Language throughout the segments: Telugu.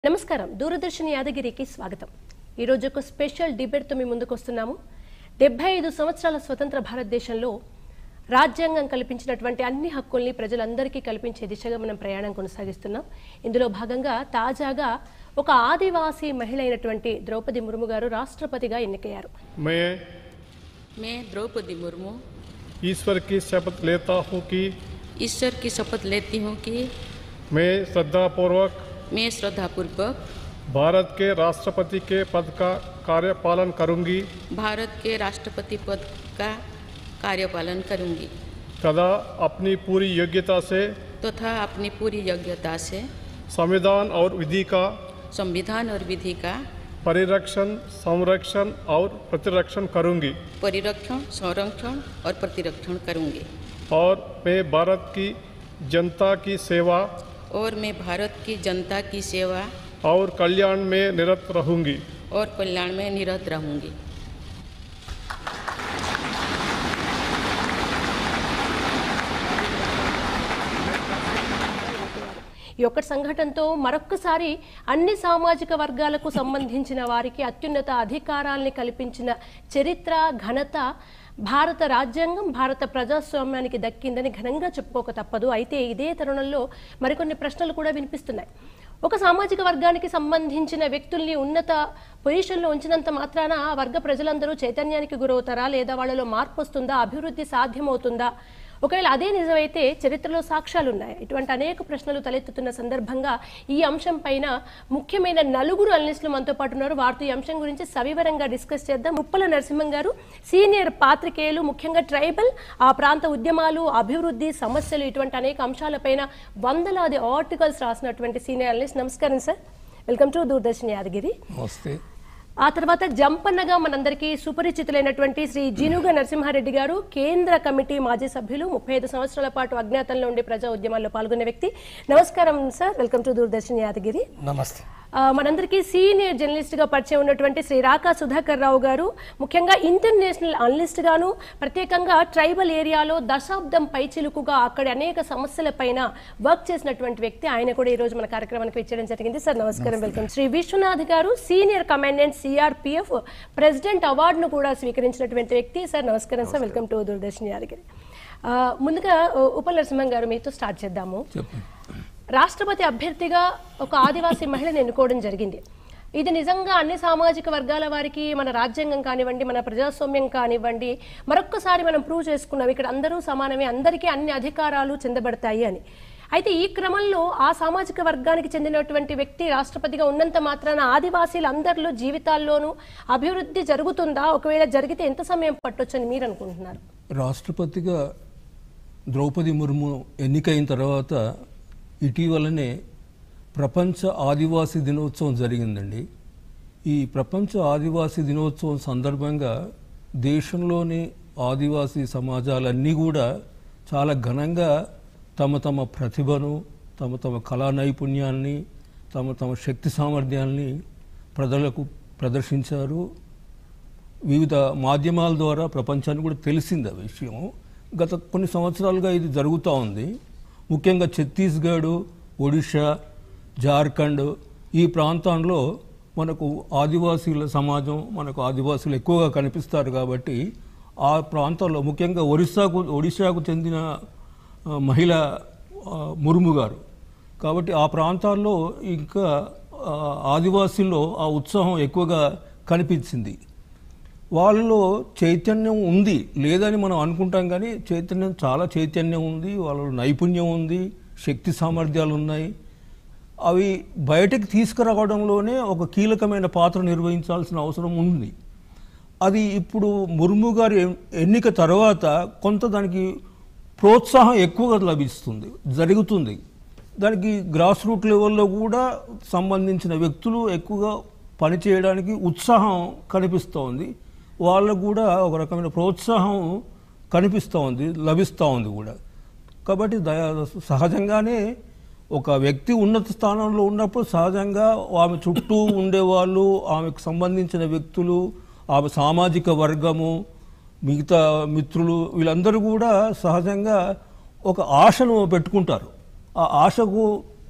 నమస్కారం దూరదర్శన్ యాదగిరికి స్వాగతం ఈరోజు ఒక స్పెషల్ డిబేట్తో మీ ముందుకు వస్తున్నాము డెబ్బై ఐదు సంవత్సరాల స్వతంత్ర భారతదేశంలో రాజ్యాంగం కల్పించినటువంటి అన్ని హక్కుల్ని ప్రజలందరికీ కల్పించే దిశగా మనం ప్రయాణం కొనసాగిస్తున్నాం ఇందులో భాగంగా తాజాగా ఒక ఆదివాసీ మహిళ అయినటువంటి ద్రౌపది ముర్ము గారు రాష్ట్రపతిగా ఎన్నికయ్యారు मैं मैं द्रौपदी मुर्मू ईश्वर की शपथ लेता हूँ कि ईश्वर की शपथ लेती हूँ कि मैं श्रद्धापूर्वक मैं श्रद्धापूर्वक भारत के राष्ट्रपति के पद का कार्यपालन करूंगी भारत के राष्ट्रपति पद का कार्यपालन करूंगी तथा अपनी पूरी योग्यता से तथा अपनी पूरी योग्यता से संविधान और विधि का संविधान और विधि का परिरक्षण संरक्षण और प्रतिरक्षण करूंगी परिरक्षण संरक्षण और प्रतिरक्षण करूंगी और मैं भारत की जनता की सेवा और मैं भारत की जनता की सेवा और कल्याण में निरत रहूंगी और कल्याण में निरत रहूंगी ఈ ఒక్క సంఘటనతో మరొక్కసారి అన్ని సామాజిక వర్గాలకు సంబంధించిన వారికి అత్యున్నత అధికారాల్ని కల్పించిన చరిత్ర ఘనత భారత రాజ్యాంగం భారత ప్రజాస్వామ్యానికి దక్కిందని ఘనంగా చెప్పుకోక తప్పదు అయితే ఇదే తరుణంలో మరికొన్ని ప్రశ్నలు కూడా వినిపిస్తున్నాయి ఒక సామాజిక వర్గానికి సంబంధించిన వ్యక్తుల్ని ఉన్నత పొజిషన్లో ఉంచినంత మాత్రాన ఆ వర్గ ప్రజలందరూ చైతన్యానికి గురవుతారా లేదా వాళ్ళలో మార్పు వస్తుందా అభివృద్ధి సాధ్యమవుతుందా ఒకవేళ అదే నిజమైతే చరిత్రలో సాక్ష్యాలు ఉన్నాయి ఇటువంటి అనేక ప్రశ్నలు తలెత్తుతున్న సందర్భంగా ఈ అంశం పైన ముఖ్యమైన నలుగురు అనలిస్టులు మనతో పాటు ఉన్నారు వారితో ఈ అంశం గురించి సవివరంగా డిస్కస్ చేద్దాం ముప్పల నరసింహం గారు సీనియర్ పాత్రికేయులు ముఖ్యంగా ట్రైబల్ ఆ ప్రాంత ఉద్యమాలు అభివృద్ధి సమస్యలు ఇటువంటి అనేక అంశాలపైన వందలాది ఆర్టికల్స్ రాసినటువంటి సీనియర్ అనలిస్ట్ నమస్కారం sir welcome to Doordarshan Yadagiri నమస్తే ఆ తర్వాత జంపన్నగా మనందరికీ సుపరిచితులైనటువంటి శ్రీ జినుగ నరసింహారెడ్డి గారు కేంద్ర కమిటీ మాజీ సభ్యులు ముప్పై ఐదు సంవత్సరాల పాటు అజ్ఞాతంలో ఉండి ప్రజా ఉద్యమాల్లో పాల్గొనే వ్యక్తి నమస్కారం sir welcome to Doordarshan Yadagiri నమస్తే ఆ, మనందరికీ సీనియర్ జర్నలిస్ట్ గా పరిచయం ఉన్నటువంటి శ్రీ రాకా సుధాకర్ రావు గారు ముఖ్యంగా ఇంటర్నేషనల్ అనలిస్ట్ గాను ప్రత్యేకంగా ట్రైబల్ ఏరియాలో దశాబ్దం పైచిలుకుగా అక్కడ అనేక సమస్యలపైన వర్క్ చేసినటువంటి వ్యక్తి ఆయన కూడా ఈ రోజు మన కార్యక్రమానికి వచ్చేయడం జరిగింది సార్ నమస్కారం వెల్కమ్ శ్రీ విశ్వనాథ్ గారు సీనియర్ కమాండెంట్ సిఆర్పిఎఫ్ ప్రెసిడెంట్ అవార్డును కూడా స్వీకరించినటువంటి వ్యక్తి సార్ నమస్కారం sir welcome to Doordarshan Yadagiri ఆ, ముందుగా ఉపల్ నరసింహం గారు మీతో స్టార్ట్ చేద్దాము చెప్పండి రాష్ట్రపతి అభ్యర్థిగా ఒక ఆదివాసీ మహిళను ఎన్నుకోవడం జరిగింది ఇది నిజంగా అన్ని సామాజిక వర్గాల వారికి మన రాజ్యాంగం కానివ్వండి మన ప్రజాస్వామ్యం కానివ్వండి మరొక్కసారి మనం ప్రూవ్ చేసుకున్నాం ఇక్కడ అందరూ సమానమే అందరికీ అన్ని అధికారాలు చెందబడతాయి అని అయితే ఈ క్రమంలో ఆ సామాజిక వర్గానికి చెందినటువంటి వ్యక్తి రాష్ట్రపతిగా ఉన్నంత మాత్రాన ఆదివాసీలు అందరిలో జీవితాల్లోనూ అభివృద్ధి జరుగుతుందా ఒకవేళ జరిగితే ఎంత సమయం పట్టొచ్చని మీరు అనుకుంటున్నారు రాష్ట్రపతిగా ద్రౌపది ముర్ము ఎన్నికైన తర్వాత ఇటీవలనే ప్రపంచ ఆదివాసీ దినోత్సవం జరిగిందండి ఈ ప్రపంచ ఆదివాసీ దినోత్సవం సందర్భంగా దేశంలోని ఆదివాసీ సమాజాలన్నీ కూడా చాలా ఘనంగా తమ తమ ప్రతిభను తమ తమ కళా నైపుణ్యాన్ని తమ తమ శక్తి సామర్థ్యాల్ని ప్రజలకు ప్రదర్శించారు వివిధ మాధ్యమాల ద్వారా ప్రపంచానికి కూడా తెలిసింది ఆ విషయం గత కొన్ని సంవత్సరాలుగా ఇది జరుగుతూ ఉంది ముఖ్యంగా ఛత్తీస్గఢ్ ఒడిషా జార్ఖండ్ ఈ ప్రాంతాల్లో మనకు ఆదివాసీల సమాజం మనకు ఆదివాసులు ఎక్కువగా కనిపిస్తారు కాబట్టి ఆ ప్రాంతాల్లో ముఖ్యంగా ఒరిస్సాకు ఒడిశాకు చెందిన ఆ, మహిళ ఆ, ముర్ము గారు కాబట్టి ఆ ప్రాంతాల్లో ఇంకా ఆ, ఆదివాసీల్లో ఆ ఉత్సాహం ఎక్కువగా కనిపించింది వాళ్ళలో చైతన్యం ఉంది లేదని మనం అనుకుంటాం కానీ చైతన్యం చాలా చైతన్యం ఉంది వాళ్ళలో నైపుణ్యం ఉంది శక్తి సామర్థ్యాలు ఉన్నాయి అవి బయటకు తీసుకురావడంలోనే ఒక కీలకమైన పాత్ర నిర్వహించాల్సిన అవసరం ఉంది అది ఇప్పుడు ముర్ము గారి ఎన్- ఎన్నిక తర్వాత కొంత దానికి ప్రోత్సాహం ఎక్కువగా లభిస్తుంది జరుగుతుంది దానికి గ్రాస్ రూట్ లెవెల్లో కూడా సంబంధించిన వ్యక్తులు ఎక్కువగా పనిచేయడానికి ఉత్సాహం కనిపిస్తూ ఉంది వాళ్ళకు కూడా ఒక రకమైన ప్రోత్సాహం కనిపిస్తూ ఉంది లభిస్తూ ఉంది కూడా కాబట్టి దయా సహజంగానే ఒక వ్యక్తి ఉన్నత స్థానంలో ఉన్నప్పుడు సహజంగా ఆమె చుట్టూ ఉండేవాళ్ళు ఆమెకు సంబంధించిన వ్యక్తులు ఆమె సామాజిక వర్గము మిగతా మిత్రులు వీళ్ళందరూ కూడా సహజంగా ఒక ఆశను పెట్టుకుంటారు ఆ ఆశకు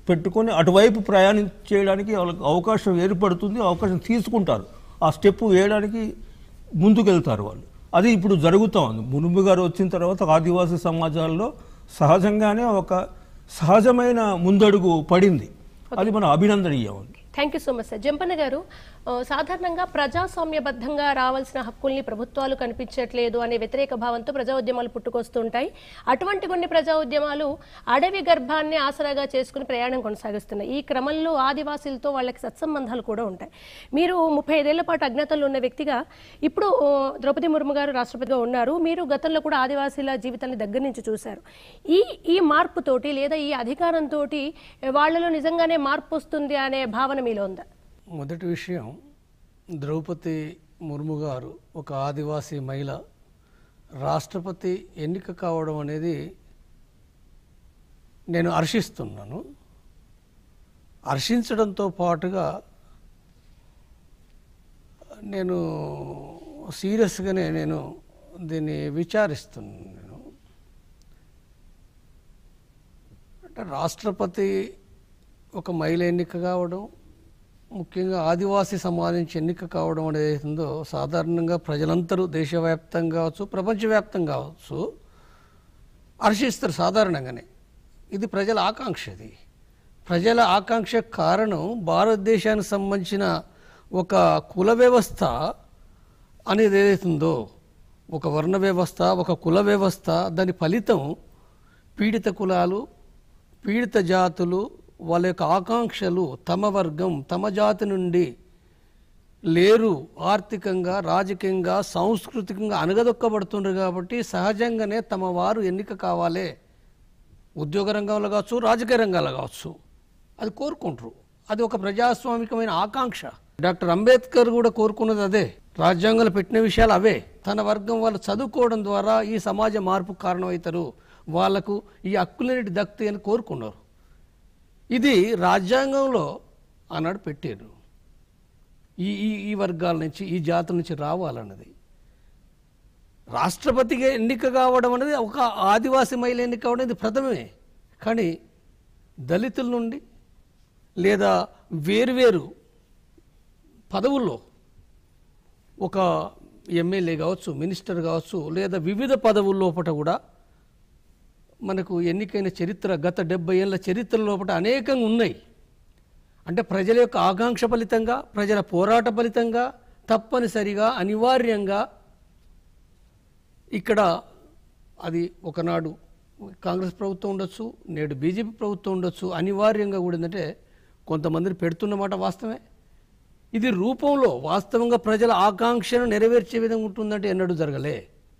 పెట్టుకొని అటువైపు ప్రయాణం చేయడానికి వాళ్ళకి అవకాశం ఏర్పడుతుంది అవకాశం తీసుకుంటారు ఆ స్టెప్ వేయడానికి ముందుకెళ్తారు వాళ్ళు అది ఇప్పుడు జరుగుతూ ఉంది మునుము గారు వచ్చిన తర్వాత ఆదివాసీ సమాజాల్లో సహజంగానే ఒక సహజమైన ముందడుగు పడింది అది మనం అభినందనీయం thank you so much sir Jampanna garu ఆ, సాధారణంగా ప్రజాస్వామ్యబద్ధంగా రావాల్సిన హక్కుల్ని ప్రభుత్వాలు కనిపించట్లేదు అనే వ్యతిరేక భావంతో ప్రజా ఉద్యమాలు పుట్టుకొస్తుంటాయి అటువంటి కొన్ని ప్రజా ఉద్యమాలు అడవి గర్భాన్ని ఆసరాగా చేసుకుని ప్రయాణం కొనసాగిస్తున్నాయి ఈ క్రమంలో ఆదివాసీలతో వాళ్ళకి సత్సంబంధాలు కూడా ఉంటాయి మీరు ముప్పై ఐదేళ్ల పాటు అజ్ఞాతంలో ఉన్న వ్యక్తిగా ఇప్పుడు ఆ, ద్రౌపది ముర్ము గారు రాష్ట్రపతిగా ఉన్నారు మీరు గతంలో కూడా ఆదివాసీల జీవితాన్ని దగ్గర నుంచి చూశారు ఈ ఈ మార్పుతోటి లేదా ఈ అధికారంతో వాళ్ళలో నిజంగానే మార్పు వస్తుంది అనే భావన మీలో ఉందా మొదటి విషయం ద్రౌపది ముర్ము గారు ఒక ఆదివాసీ మహిళ రాష్ట్రపతి ఎన్నిక కావడం అనేది నేను హర్షిస్తున్నాను హర్షించడంతో పాటుగా నేను సీరియస్గానే నేను దీన్ని విచారిస్తున్నాను నేను అంటే రాష్ట్రపతి ఒక మహిళ ఎన్నిక కావడం ముఖ్యంగా ఆదివాసీ సమాజం నుంచి ఎన్నిక కావడం అనేది ఉందో సాధారణంగా ప్రజలందరూ దేశవ్యాప్తంగా కావచ్చు ప్రపంచవ్యాప్తంగా కావచ్చు హర్షిస్తారు సాధారణంగానే ఇది ప్రజల ఆకాంక్ష ఇది ప్రజల ఆకాంక్ష కారణం భారతదేశానికి సంబంధించిన ఒక కుల వ్యవస్థ అనేది ఏదైతుందో ఒక వర్ణ వ్యవస్థ ఒక కుల వ్యవస్థ దాని ఫలితం పీడిత కులాలు పీడిత జాతులు వాళ్ళ యొక్క ఆకాంక్షలు తమ వర్గం తమ జాతి నుండి లేరు ఆర్థికంగా రాజకీయంగా సాంస్కృతికంగా అనగదొక్కబడుతుండ్రు కాబట్టి సహజంగానే తమ వారు ఎన్నిక కావాలి ఉద్యోగ రంగంలో కావచ్చు రాజకీయ రంగాల్లో కావచ్చు అది కోరుకుంటారు అది ఒక ప్రజాస్వామికమైన ఆకాంక్ష డాక్టర్ అంబేద్కర్ కూడా కోరుకున్నది అదే రాజ్యాంగంలో పెట్టిన విషయాలు అవే తన వర్గం వాళ్ళు చదువుకోవడం ద్వారా ఈ సమాజ మార్పుకు కారణమవుతారు వాళ్లకు ఈ హక్కులన్నిటి దక్తి అని కోరుకున్నారు ఇది రాజ్యాంగంలో ఆనాడు పెట్టారు ఈ ఈ ఈ వర్గాల నుంచి ఈ జాతుల నుంచి రావాలన్నది రాష్ట్రపతిగా ఎన్నిక కావడం అనేది ఒక ఆదివాసీ మహిళ ఎన్నిక కావడం ఇది ప్రథమే కానీ దళితుల నుండి లేదా వేరువేరు పదవుల్లో ఒక ఎమ్మెల్యే కావచ్చు మినిస్టర్ కావచ్చు లేదా వివిధ పదవుల లోపల కూడా మనకు ఎన్నికైన చరిత్ర గత డెబ్బై ఏళ్ళ చరిత్ర లోపల అనేకంగా ఉన్నాయి అంటే ప్రజల యొక్క ఆకాంక్ష ఫలితంగా ప్రజల పోరాట ఫలితంగా తప్పనిసరిగా అనివార్యంగా ఇక్కడ అది ఒకనాడు కాంగ్రెస్ ప్రభుత్వం ఉండొచ్చు నేడు బీజేపీ ప్రభుత్వం ఉండొచ్చు అనివార్యంగా కూడా ఏంటంటే కొంతమందిని పెడుతున్నమాట వాస్తవమే ఇది రూపంలో వాస్తవంగా ప్రజల ఆకాంక్షను నెరవేర్చే విధంగా ఉంటుందంటే ఎన్నడూ జరగలే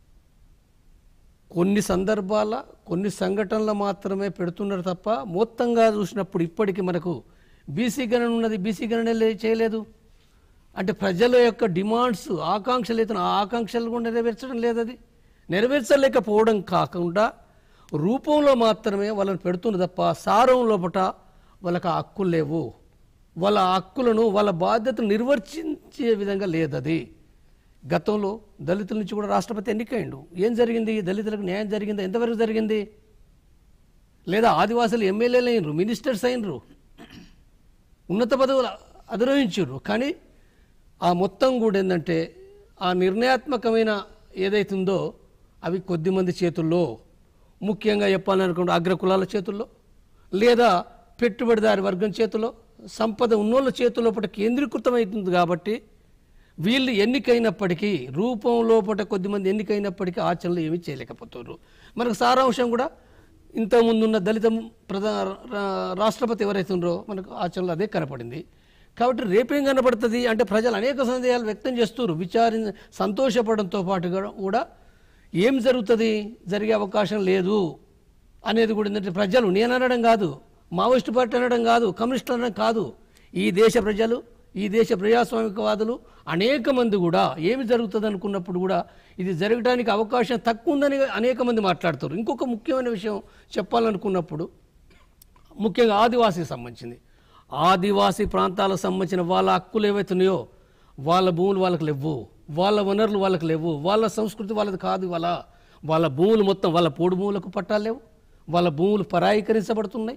కొన్ని సందర్భాల కొన్ని సంఘటనలు మాత్రమే పెడుతున్నారు తప్ప మొత్తంగా చూసినప్పుడు ఇప్పటికీ మనకు బీసీ గణన ఉన్నది బీసీ గణన లే- చేయలేదు అంటే ప్రజల యొక్క డిమాండ్స్ ఆకాంక్షలు అయితే ఆ ఆకాంక్షలు కూడా నెరవేర్చడం లేదు అది నెరవేర్చలేకపోవడం కాకుండా రూపంలో మాత్రమే వాళ్ళని పెడుతున్నారు తప్ప సారం లోపట వాళ్ళకి ఆ హక్కులు లేవు వాళ్ళ హక్కులను వాళ్ళ బాధ్యతను నిర్వర్తించే విధంగా లేదు అది గతంలో దళితుల నుంచి కూడా రాష్ట్రపతి ఎన్నికైండు ఏం జరిగింది దళితులకు న్యాయం జరిగిందా ఎంతవరకు జరిగింది లేదా ఆదివాసులు ఎమ్మెల్యేలు అయినరు మినిస్టర్స్ అయినరు ఉన్నత పదవులు అధిరోహించారు కానీ ఆ మొత్తం కూడా ఏంటంటే ఆ నిర్ణయాత్మకమైన ఏదైతుందో అవి కొద్దిమంది చేతుల్లో ముఖ్యంగా చెప్పాలనుకుంటే అగ్రకులాల చేతుల్లో లేదా పెట్టుబడిదారి వర్గం చేతిలో సంపద ఉన్నోళ్ళ చేతుల్లో పట కేంద్రీకృతమవుతుంది కాబట్టి వీళ్ళు ఎన్నికైనప్పటికీ రూపం లోపల కొద్దిమంది ఎన్నికైనప్పటికీ ఆచరణలు ఏమీ చేయలేకపోతున్నారు మనకు సారాంశం కూడా ఇంతకుముందు ఉన్న దళిత ప్రధాన రా- రాష్ట్రపతి ఎవరైతే ఉన్నారో మనకు ఆచరణలో అదే కనపడింది కాబట్టి రేపేం కనపడుతుంది అంటే ప్రజలు అనేక సందేహాలు వ్యక్తం చేస్తారు విచారి సంతోషపడంతో పాటుగా కూడా ఏం జరుగుతుంది జరిగే అవకాశం లేదు అనేది కూడా ఏంటంటే ప్రజలు నేను అనడం కాదు మావోయిస్టు పార్టీ అనడం కాదు కమ్యూనిస్టులు అనడం కాదు ఈ దేశ ప్రజలు ఈ దేశ ప్రజాస్వామికవాదులు అనేక మంది కూడా ఏమి జరుగుతుంది అనుకున్నప్పుడు కూడా ఇది జరగడానికి అవకాశం తక్కువ ఉందని అనేక మంది మాట్లాడుతారు ఇంకొక ముఖ్యమైన విషయం చెప్పాలనుకున్నప్పుడు ముఖ్యంగా ఆదివాసీకి సంబంధించింది ఆదివాసీ ప్రాంతాలకు సంబంధించిన వాళ్ళ హక్కులు ఏవైతున్నాయో వాళ్ళ భూములు వాళ్ళకి లేవు వాళ్ళ వనరులు వాళ్ళకి లేవు వాళ్ళ సంస్కృతి వాళ్ళది కాదు వాళ్ళ వాళ్ళ భూములు మొత్తం వాళ్ళ పోడు భూములకు పట్టాలు లేవు వాళ్ళ భూములు పరాయీకరించబడుతున్నాయి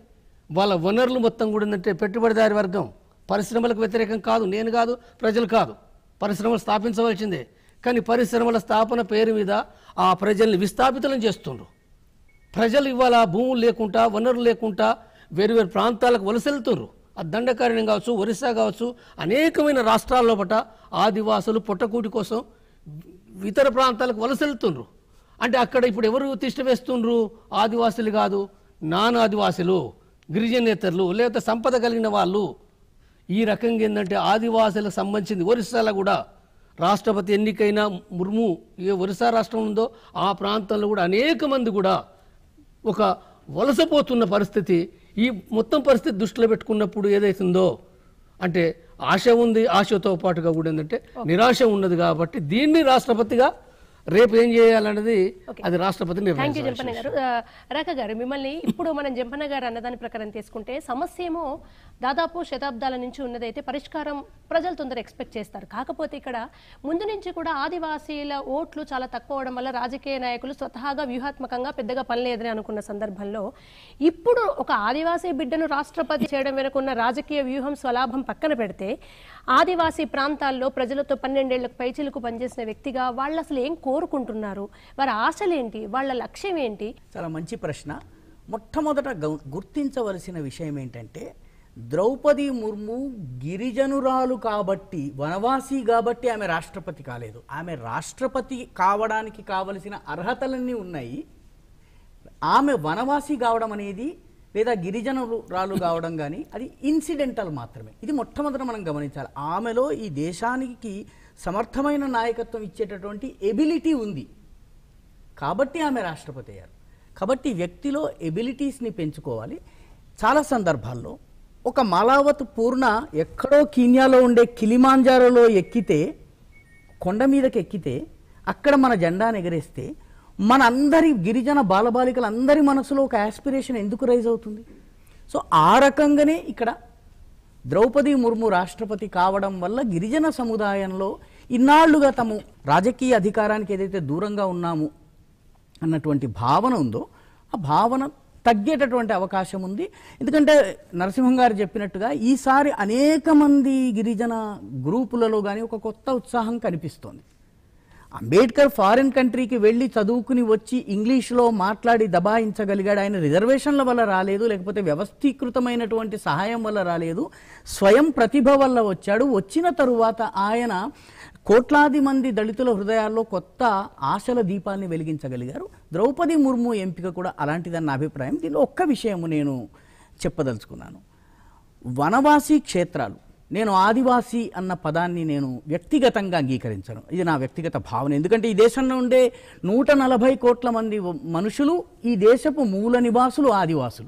వాళ్ళ వనరులు మొత్తం కూడా ఏంటంటే పెట్టుబడిదారి వర్గం పరిశ్రమలకు వ్యతిరేకం కాదు నేను కాదు ప్రజలు కాదు పరిశ్రమలు స్థాపించవలసిందే కానీ పరిశ్రమల స్థాపన పేరు మీద ఆ ప్రజల్ని విస్థాపితులను చేస్తుండ్రు ప్రజలు ఇవాళ భూములు లేకుండా వనరులు లేకుండా వేరు వేరు ప్రాంతాలకు వలసెళ్తున్నారు ఆ దండకారణ్యం కావచ్చు ఒరిస్సా కావచ్చు అనేకమైన రాష్ట్రాల్లో పట ఆదివాసులు పొట్టకూటి కోసం ఇతర ప్రాంతాలకు వలసెళ్తుండ్రు అంటే అక్కడ ఇప్పుడు ఎవరు తిష్ట వేస్తుండ్రు ఆదివాసులు కాదు నాన్ ఆదివాసులు గిరిజనేతరులు లేకపోతే సంపద కలిగిన వాళ్ళు ఈ రకంగా ఏంటంటే ఆదివాసులకు సంబంధించింది ఒరిస్సాలో కూడా రాష్ట్రపతి ఎన్నికైన ముర్ము ఏ ఒరిస్సా రాష్ట్రం ఉందో ఆ ప్రాంతంలో కూడా అనేక మంది కూడా ఒక వలసపోతున్న పరిస్థితి ఈ మొత్తం పరిస్థితి దృష్టిలో పెట్టుకున్నప్పుడు ఏదైతుందో అంటే ఆశ ఉంది ఆశతో పాటుగా కూడా ఏంటంటే నిరాశ ఉన్నది కాబట్టి దీన్ని రాష్ట్రపతిగా రేపు ఏం చేయాలన్నది అది రాష్ట్రపతి థ్యాంక్ యూ నిర్ణయించాలి జంపన్న గారు ఆ, రేఖ గారు మిమ్మల్ని ఇప్పుడు మనం జంపన్న గారు అన్నదాని ప్రకారం తీసుకుంటే సమస్య ఏమో దాదాపు శతాబ్దాల నుంచి ఉన్నదైతే పరిష్కారం ప్రజలు తొందర ఎక్స్పెక్ట్ చేస్తారు కాకపోతే ఇక్కడ ముందు నుంచి కూడా ఆదివాసీల ఓట్లు చాలా తక్కువ అవడం వల్ల రాజకీయ నాయకులు స్వతహాగా వ్యూహాత్మకంగా పెద్దగా పనిలేదని అనుకున్న సందర్భంలో ఇప్పుడు ఒక ఆదివాసీ బిడ్డను రాష్ట్రపతి చేయడం వెనుకున్న రాజకీయ వ్యూహం స్వలాభం పక్కన పెడితే ఆదివాసీ ప్రాంతాల్లో ప్రజలతో పన్నెండేళ్లకు పైచిలకు పనిచేసిన వ్యక్తిగా వాళ్ళు అసలు ఏం కోరుకుంటున్నారు వారి ఆశలేంటి వాళ్ళ లక్ష్యం ఏంటి చాలా మంచి ప్రశ్న మొట్టమొదట గౌ- గుర్తించవలసిన విషయం ఏంటంటే ద్రౌపది ముర్ము గిరిజనురాలు కాబట్టి వనవాసి కాబట్టి ఆమె రాష్ట్రపతి కాలేదు ఆమె రాష్ట్రపతి కావడానికి కావలసిన అర్హతలన్నీ ఉన్నాయి ఆమె వనవాసి కావడం అనేది లేదా గిరిజనురాలు కావడం కానీ అది ఇన్సిడెంటల్ మాత్రమే ఇది మొట్టమొదట మనం గమనించాలి ఆమెలో ఈ దేశానికి సమర్థమైన నాయకత్వం ఇచ్చేటటువంటి ఎబిలిటీ ఉంది కాబట్టి ఆమె రాష్ట్రపతి అయ్యారు కాబట్టి వ్యక్తిలో ఎబిలిటీస్ని పెంచుకోవాలి చాలా సందర్భాల్లో ఒక మలావత్ పూర్ణ ఎక్కడో కీన్యాలో ఉండే కిలిమాంజారోలో ఎక్కితే కొండ మీదకి ఎక్కితే అక్కడ మన జెండాను ఎగరేస్తే మన అందరి గిరిజన బాలబాలికల అందరి మనసులో ఒక ఆస్పిరేషన్ ఎందుకు రైజ్ అవుతుంది సో ఆ రకంగానే ఇక్కడ ద్రౌపది ముర్ము రాష్ట్రపతి కావడం వల్ల గిరిజన సముదాయంలో ఇన్నాళ్లుగా తాము రాజకీయ అధికారానికి ఏదైతే దూరంగా ఉన్నాము అన్నటువంటి భావన ఉందో ఆ భావన తగ్గేటటువంటి అవకాశం ఉంది ఎందుకంటే నరసింహం గారు చెప్పినట్టుగా ఈసారి అనేక మంది గిరిజన గ్రూపులలో కానీ ఒక కొత్త ఉత్సాహం కనిపిస్తోంది అంబేద్కర్ ఫారిన్ కంట్రీకి వెళ్ళి చదువుకుని వచ్చి ఇంగ్లీష్లో మాట్లాడి దబాయించగలిగాడు ఆయన రిజర్వేషన్ల వల్ల రాలేదు లేకపోతే వ్యవస్థీకృతమైనటువంటి సహాయం వల్ల రాలేదు స్వయం ప్రతిభ వల్ల వచ్చాడు వచ్చిన తరువాత ఆయన కోట్లాది మంది దళితుల హృదయాల్లో కొత్త ఆశల దీపాన్ని వెలిగించగలిగారు ద్రౌపది ముర్ము ఎంపిక కూడా అలాంటిదని నా అభిప్రాయం దీనిలో ఒక్క విషయము నేను చెప్పదలుచుకున్నాను వనవాసి క్షేత్రాలు నేను ఆదివాసి అన్న పదాన్ని నేను వ్యక్తిగతంగా అంగీకరించను ఇది నా వ్యక్తిగత భావన ఎందుకంటే ఈ దేశంలో ఉండే నూట నలభై కోట్ల మంది మనుషులు ఈ దేశపు మూల నివాసులు ఆదివాసులు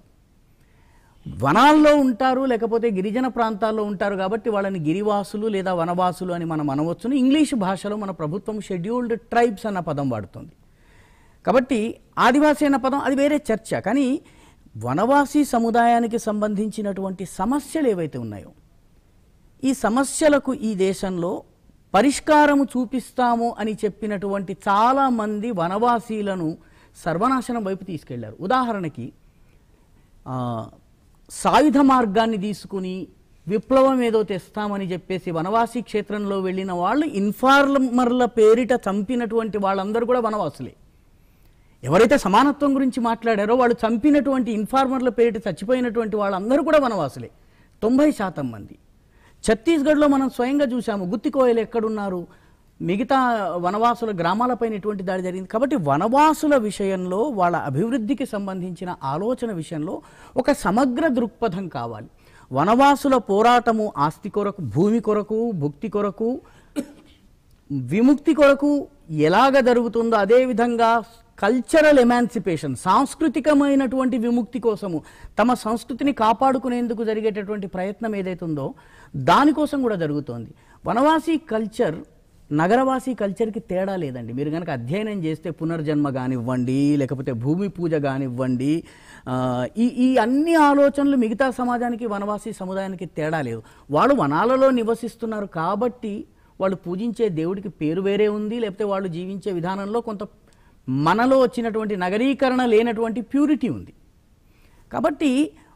వనాల్లో ఉంటారు లేకపోతే గిరిజన ప్రాంతాల్లో ఉంటారు కాబట్టి వాళ్ళని గిరివాసులు లేదా వనవాసులు అని మనం అనవచ్చును ఇంగ్లీష్ భాషలో మన ప్రభుత్వం షెడ్యూల్డ్ ట్రైబ్స్ అన్న పదం వాడుతుంది కాబట్టి ఆదివాసీ అన్న పదం అది వేరే చర్చ కానీ వనవాసీ సముదాయానికి సంబంధించినటువంటి సమస్యలు ఏవైతే ఉన్నాయో ఈ సమస్యలకు ఈ దేశంలో పరిష్కారము చూపిస్తాము అని చెప్పినటువంటి చాలామంది వనవాసీలను సర్వనాశనం వైపు తీసుకెళ్లారు ఉదాహరణకి ఆ, సాయుధ మార్గాన్ని తీసుకుని విప్లవం ఏదో తెస్తామని చెప్పేసి వనవాసి క్షేత్రంలో వెళ్ళిన వాళ్ళు ఇన్ఫార్మర్ల పేరిట చంపినటువంటి వాళ్ళందరూ కూడా వనవాసులే ఎవరైతే సమానత్వం గురించి మాట్లాడారో వాళ్ళు చంపినటువంటి ఇన్ఫార్మర్ల పేరిట చచ్చిపోయినటువంటి వాళ్ళందరూ కూడా వనవాసులే తొంభై శాతం మంది ఛత్తీస్గఢ్లో మనం స్వయంగా చూసాము గుత్తికోయలు ఎక్కడున్నారు మిగతా వనవాసుల గ్రామాలపైన ఎటువంటి దాడి జరిగింది కాబట్టి వనవాసుల విషయంలో వాళ్ళ అభివృద్ధికి సంబంధించిన ఆలోచన విషయంలో ఒక సమగ్ర దృక్పథం కావాలి వనవాసుల పోరాటము ఆస్తి కొరకు భూమి కొరకు భుక్తి కొరకు విముక్తి కొరకు ఎలాగ జరుగుతుందో అదే విధంగా కల్చరల్ ఎమాన్సిపేషన్ సాంస్కృతికమైనటువంటి విముక్తి కోసము తమ సంస్కృతిని కాపాడుకునేందుకు జరిగేటటువంటి ప్రయత్నం ఏదైతుందో దానికోసం కూడా జరుగుతోంది వనవాసి కల్చర్ నగరవాసి కల్చర్కి తేడా లేదండి మీరు కనుక అధ్యయనం చేస్తే పునర్జన్మ కానివ్వండి లేకపోతే భూమి పూజ కానివ్వండి ఆ, ఈ ఈ అన్ని ఆలోచనలు మిగతా సమాజానికి వనవాసి సముదాయానికి తేడా లేదు వాళ్ళు వనాలలో నివసిస్తున్నారు కాబట్టి వాళ్ళు పూజించే దేవుడికి పేరు వేరే ఉంది లేకపోతే వాళ్ళు జీవించే విధానంలో కొంత మనలో వచ్చినటువంటి నగరీకరణ లేనటువంటి ప్యూరిటీ ఉంది కాబట్టి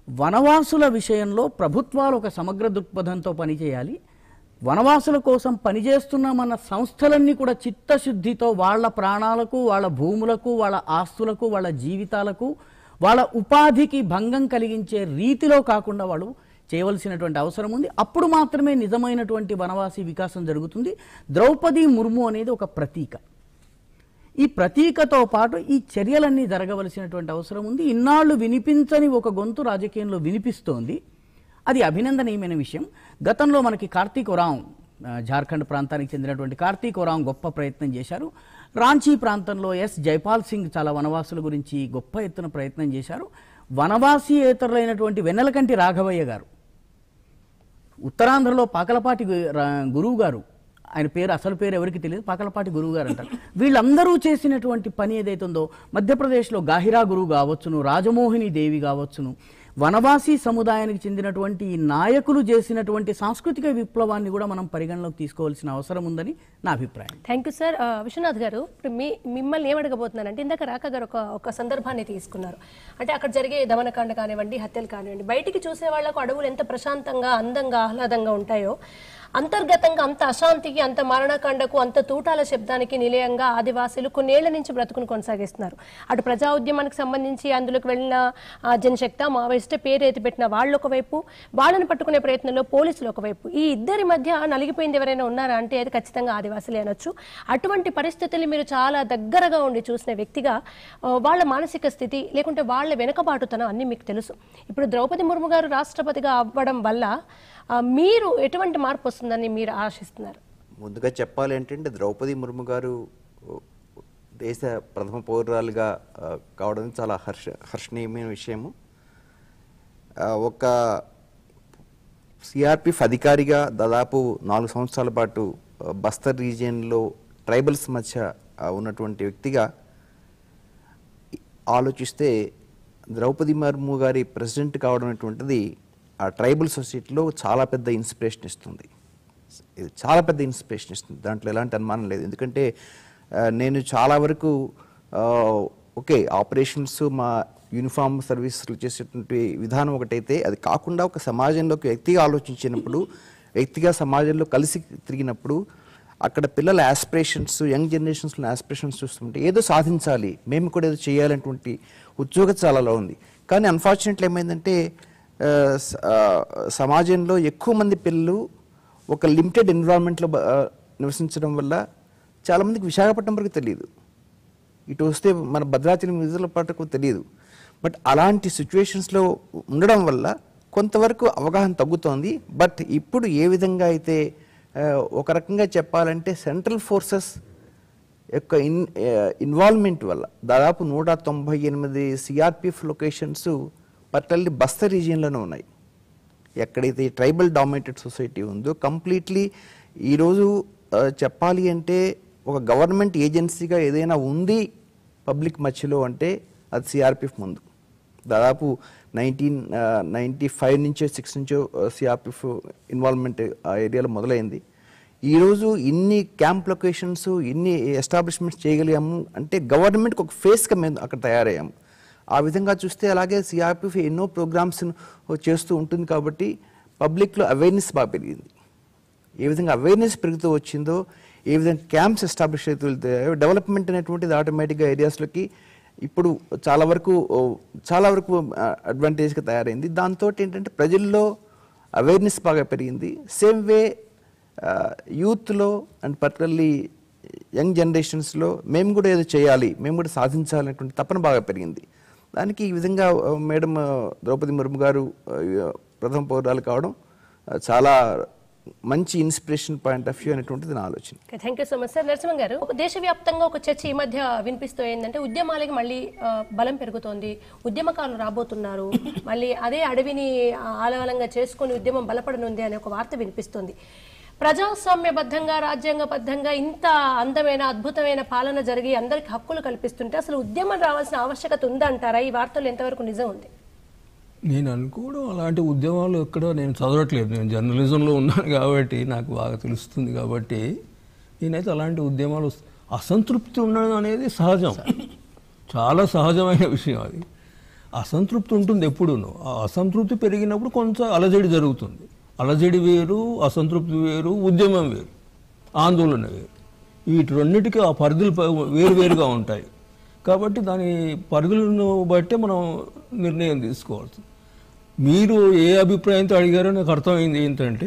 వనవాసుల విషయంలో ప్రభుత్వాలు ఒక సమగ్ర దృక్పథంతో పనిచేయాలి వనవాసుల కోసం పనిచేస్తున్న మన సంస్థలన్నీ కూడా చిత్తశుద్ధితో వాళ్ళ ప్రాణాలకు వాళ్ళ భూములకు వాళ్ళ ఆస్తులకు వాళ్ళ జీవితాలకు వాళ్ళ ఉపాధికి భంగం కలిగించే రీతిలో కాకుండా వాళ్ళు చేయవలసినటువంటి అవసరం ఉంది అప్పుడు మాత్రమే నిజమైనటువంటి వనవాసి వికాసం జరుగుతుంది ద్రౌపది ముర్ము అనేది ఒక ప్రతీక ఈ ప్రతీకతో పాటు ఈ చర్యలన్నీ జరగవలసినటువంటి అవసరం ఉంది ఇన్నాళ్ళు వినిపించని ఒక గొంతు రాజకీయంలో వినిపిస్తోంది అది అభినందనీయమైన విషయం గతంలో మనకి కార్తీక్ ఒరాం ఆ, జార్ఖండ్ ప్రాంతానికి చెందినటువంటి కార్తీక్ ఒరాం గొప్ప ప్రయత్నం చేశారు రాంచీ ప్రాంతంలో ఎస్ జైపాల్ సింగ్ చాలా వనవాసుల గురించి గొప్ప ఎత్తున ప్రయత్నం చేశారు వనవాసీయేతరులైనటువంటి వెన్నెలకంటి రాఘవయ్య గారు ఉత్తరాంధ్రలో పాకలపాటి గు- రా- గురువు గారు ఆయన పేరు అసలు పేరు ఎవరికి తెలియదు పాకలపాటి గురువు గారు అంటారు వీళ్ళందరూ చేసినటువంటి పని ఏదైతుందో మధ్యప్రదేశ్లో గాహిరా గురువు కావచ్చును రాజమోహిని దేవి కావచ్చును వనవాసీ సముదాయానికి చెందినటువంటి ఈ నాయకులు చేసినటువంటి సాంస్కృతిక విప్లవాన్ని కూడా మనం పరిగణలోకి తీసుకోవాల్సిన అవసరం ఉందని నా అభిప్రాయం థ్యాంక్ యూ సార్ ఆ, విశ్వనాథ్ గారు ఇప్పుడు మీ మిమ్మల్ని ఏమడగబోతున్నానంటే ఇందాక రాక గారు ఒక ఒక సందర్భాన్ని తీసుకున్నారు అంటే అక్కడ జరిగే దమనకాండ కానివ్వండి హత్యలు కానివ్వండి బయటికి చూసే వాళ్లకు అడవులు ఎంత ప్రశాంతంగా అందంగా ఆహ్లాదంగా ఉంటాయో అంతర్గతంగా అంత అశాంతికి అంత మరణకాండకు అంత తూటాల శబ్దానికి నిలయంగా ఆదివాసీలు కొన్నేళ్ల నుంచి బ్రతుకును కొనసాగిస్తున్నారు అటు ప్రజా ఉద్యమానికి సంబంధించి అందులోకి వెళ్ళిన ఆ, జనశక్తి మావోయిస్ట్ పేరు ఎత్తి పెట్టిన వాళ్ళు ఒకవైపు వాళ్ళని పట్టుకునే ప్రయత్నంలో పోలీసులు ఒకవైపు ఈ ఇద్దరి మధ్య నలిగిపోయింది ఎవరైనా ఉన్నారా అంటే అది ఖచ్చితంగా ఆదివాసులే అనొచ్చు అటువంటి పరిస్థితులు మీరు చాలా దగ్గరగా ఉండి చూసిన వ్యక్తిగా ఆ, వాళ్ళ మానసిక స్థితి లేకుంటే వాళ్ళ వెనుకబాటుతనం అన్ని మీకు తెలుసు ఇప్పుడు ద్రౌపది ముర్ము గారు రాష్ట్రపతిగా అవ్వడం వల్ల ఆ, మీరు ఎటువంటి మార్పు వస్తుందని మీరు ఆశిస్తున్నారు ముందుగా చెప్పాలి ఏంటంటే ద్రౌపది ముర్ము గారు ఓ, దేశ ప్రథమ పౌరురాలుగా ఆ, కావడం చాలా హర్ష హర్షణీయమైన విషయము ఆ, ఒక సిఆర్పిఎఫ్ అధికారిగా దాదాపు నాలుగు సంవత్సరాల పాటు ఆ, బస్తర్ రీజియన్లో ట్రైబల్స్ మధ్య ఆ, ఉన్నటువంటి వ్యక్తిగా ఆలోచిస్తే ద్రౌపది ముర్ము గారి ప్రెసిడెంట్ కావడం అనేటువంటిది ఆ ట్రైబల్ సొసైటీలో చాలా పెద్ద ఇన్స్పిరేషన్ ఇస్తుంది ఇది చాలా పెద్ద ఇన్స్పిరేషన్ ఇస్తుంది దాంట్లో ఎలాంటి అనుమానం లేదు ఎందుకంటే ఆ, నేను చాలా వరకు ఆ, ఓకే ఆపరేషన్స్ మా యూనిఫామ్ సర్వీసులు చేసేటువంటి విధానం ఒకటైతే అది కాకుండా ఒక సమాజంలోకి వ్యక్తిగా ఆలోచించినప్పుడు వ్యక్తిగా సమాజంలో కలిసి తిరిగినప్పుడు అక్కడ పిల్లల ఆస్పిరేషన్స్ యంగ్ జనరేషన్స్లో ఆస్పిరేషన్స్ చూస్తుంటే ఏదో సాధించాలి మేము కూడా ఏదో చేయాలనేటువంటి ఉద్యోగ చాలాలో ఉంది కానీ అన్ఫార్చునేట్లీ ఏమైందంటే ఆ, స- ఆ, సమాజంలో ఎక్కువ మంది పిల్లలు ఒక లిమిటెడ్ ఎన్విరాన్మెంట్లో బ- ఆ, నివసించడం వల్ల చాలామందికి విశాఖపట్నం వరకు తెలియదు ఇటు వస్తే మన భద్రాచలం విధుల పాటకు తెలియదు బట్ అలాంటి సిచ్యువేషన్స్లో ఉండడం వల్ల కొంతవరకు అవగాహన తగ్గుతోంది బట్ ఇప్పుడు ఏ విధంగా అయితే ఆ, ఒక రకంగా చెప్పాలంటే సెంట్రల్ ఫోర్సెస్ యొక్క ఇన్ ఇన్వాల్వ్మెంట్ వల్ల దాదాపు నూట తొంభై ఎనిమిది సిఆర్పిఎఫ్ లొకేషన్స్ పర్టల్లీ బస్తర్ రీజియన్లోనే ఉన్నాయి ఎక్కడైతే ట్రైబల్ డామినేటెడ్ సొసైటీ ఉందో కంప్లీట్లీ ఈరోజు ఆ, చెప్పాలి అంటే ఒక గవర్నమెంట్ ఏజెన్సీగా ఏదైనా ఉంది పబ్లిక్ మధ్యలో అంటే అది సిఆర్పిఎఫ్ ముందు దాదాపు నైన్టీన్ నైంటీ ఫైవ్ నుంచో సిక్స్ నుంచో సిఆర్పిఎఫ్ ఇన్వాల్వ్మెంట్ ఆ ఏరియాలో మొదలైంది ఈరోజు ఇన్ని క్యాంప్ లొకేషన్స్ ఇన్ని ఎస్టాబ్లిష్మెంట్స్ చేయగలిగాము అంటే గవర్నమెంట్కి ఒక ఫేస్గా మేము అక్కడ తయారయ్యాము ఆ విధంగా చూస్తే అలాగే సిఆర్పిఎఫ్ ఎన్నో ప్రోగ్రామ్స్ చేస్తూ ఉంటుంది కాబట్టి పబ్లిక్లో అవేర్నెస్ బాగా పెరిగింది ఏ విధంగా అవేర్నెస్ పెరుగుతూ వచ్చిందో ఏ విధంగా క్యాంప్స్ ఎస్టాబ్లిష్ అవుతూ వెళ్తాయో డెవలప్మెంట్ అనేటువంటిది ఆటోమేటిక్గా ఏరియాస్లోకి ఇప్పుడు చాలా వరకు ఓ, చాలా వరకు అడ్వాంటేజ్గా తయారైంది దాంతో ఏంటంటే ప్రజల్లో అవేర్నెస్ బాగా పెరిగింది సేమ్ వే యూత్లో అండ్ పర్టికులర్లీ యంగ్ జనరేషన్స్లో మేము కూడా ఏదో చేయాలి మేము కూడా సాధించాలనేటువంటి తపన బాగా పెరిగింది దానికి ఈ విధంగా ఆ, మేడం ఆ, ద్రౌపది ముర్ము గారు ఆ, ప్రథమ పౌరాలు కావడం ఆ, చాలా మంచి ఇన్స్పిరేషన్ పాయింట్ ఆఫ్ వ్యూ అనేటువంటిది నా ఆలోచన thank you so much sir Narasimha garu దేశవ్యాప్తంగా ఒక చర్చ ఈ మధ్య వినిపిస్తూ ఏంటంటే ఉద్యమాలకి మళ్ళీ ఆ, బలం పెరుగుతోంది ఉద్యమకారులు రాబోతున్నారు మళ్ళీ అదే అడవిని ఆ, ఆలవలంగా చేసుకొని ఉద్యమం బలపడనుంది అనే ఒక వార్త వినిపిస్తుంది ప్రజాస్వామ్యబద్ధంగా రాజ్యాంగబద్ధంగా ఇంత అందమైన అద్భుతమైన పాలన జరిగి అందరికి హక్కులు కల్పిస్తుంటే అసలు ఉద్యమం రావాల్సిన ఆవశ్యకత ఉందంటారా ఈ వార్తలు ఎంతవరకు నిజం ఉంది నేను అనుకోవడం అలాంటి ఉద్యమాలు ఎక్కడ నేను చదవట్లేదు నేను జర్నలిజంలో ఉన్నాను కాబట్టి నాకు బాగా తెలుస్తుంది కాబట్టి నేనైతే అలాంటి ఉద్యమాలు అసంతృప్తి ఉండడం అనేది సహజం చాలా సహజమైన విషయం అది అసంతృప్తి ఉంటుంది ఎప్పుడూను ఆ అసంతృప్తి పెరిగినప్పుడు కొంచెం అలజడి జరుగుతుంది అలజడి వేరు అసంతృప్తి వేరు ఉద్యమం వేరు ఆందోళన వేరు వీటి రెండింటికి ఆ పరిధులు ప- వేరువేరుగా ఉంటాయి కాబట్టి దాని పరిధులను బట్టే మనం నిర్ణయం తీసుకోవాల్సి మీరు ఏ అభిప్రాయంతో అడిగారో నాకు అర్థమైంది ఏంటంటే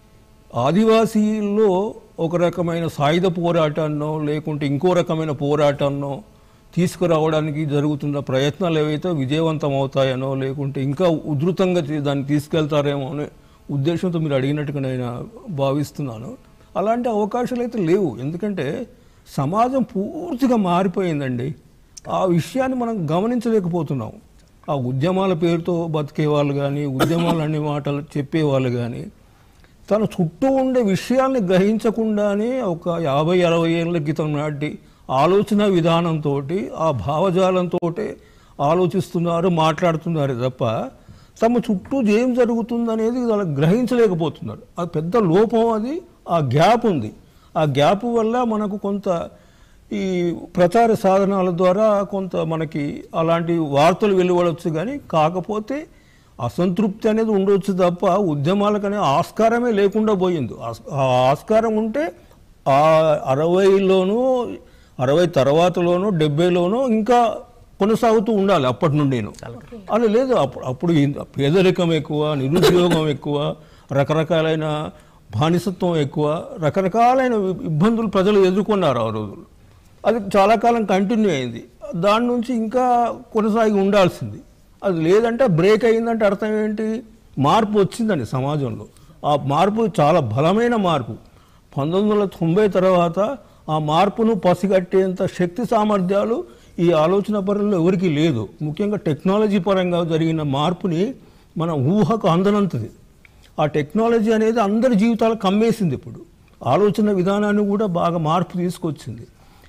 ఆదివాసీల్లో ఒక రకమైన సాయుధ పోరాటాన్నో లేకుంటే ఇంకో రకమైన పోరాటాన్నో తీసుకురావడానికి జరుగుతున్న ప్రయత్నాలు ఏవైతే విజయవంతం అవుతాయనో లేకుంటే ఇంకా ఉధృతంగా చే- దాన్ని తీసుకెళ్తారేమో అనే ఉద్దేశంతో మీరు అడిగినట్టుగా నేను భావిస్తున్నాను అలాంటి అవకాశాలు అయితే లేవు ఎందుకంటే సమాజం పూర్తిగా మారిపోయిందండి ఆ విషయాన్ని మనం గమనించలేకపోతున్నాం ఆ ఉద్యమాల పేరుతో బతికే వాళ్ళు కానీ ఉద్యమాలు అనే మాటలు చెప్పేవాళ్ళు కానీ తన చుట్టూ ఉండే విషయాల్ని గ్రహించకుండానే ఒక యాభై అరవై ఏళ్ళ క్రితం నాటి ఆలోచన విధానంతో ఆ భావజాలంతో ఆలోచిస్తున్నారు మాట్లాడుతున్నారు తప్ప తమ చుట్టూ ఏం జరుగుతుందనేది వాళ్ళు గ్రహించలేకపోతున్నారు అది పెద్ద లోపం అది ఆ గ్యాప్ ఉంది ఆ గ్యాప్ వల్ల మనకు కొంత ఈ ప్రచార సాధనాల ద్వారా కొంత మనకి అలాంటి వార్తలు వెలువడవచ్చు కానీ కాకపోతే అసంతృప్తి అనేది ఉండొచ్చు తప్ప ఉద్యమాలకనే ఆస్కారమే లేకుండా పోయింది ఆస్- ఆ ఆస్కారం ఉంటే ఆ అరవైలోనూ అరవై తర్వాతలోనూ డెబ్బైలోనూ ఇంకా కొనసాగుతూ ఉండాలి అప్పటి నుండి అలా లేదు అప్పుడు అప్పుడు ఈ పేదరికం ఎక్కువ నిరుద్యోగం ఎక్కువ రకరకాలైన బానిసత్వం ఎక్కువ రకరకాలైన ఇబ్బందులు ప్రజలు ఎదుర్కొన్నారు ఆ రోజులు అది చాలా కాలం కంటిన్యూ అయింది దాని నుంచి ఇంకా కొనసాగి ఉండాల్సింది అది లేదంటే బ్రేక్ అయిందంటే అర్థం ఏంటి మార్పు వచ్చిందండి సమాజంలో ఆ మార్పు చాలా బలమైన మార్పు పంతొమ్మిది వందల తొంభై తర్వాత ఆ మార్పును పసిగట్టేంత శక్తి సామర్థ్యాలు ఈ ఆలోచన పరంలో ఎవరికీ లేదు ముఖ్యంగా టెక్నాలజీ పరంగా జరిగిన మార్పుని మన ఊహకు అందనంతది ఆ టెక్నాలజీ అనేది అందరి జీవితాలు కమ్మేసింది ఇప్పుడు ఆలోచన విధానాన్ని కూడా బాగా మార్పు తీసుకొచ్చింది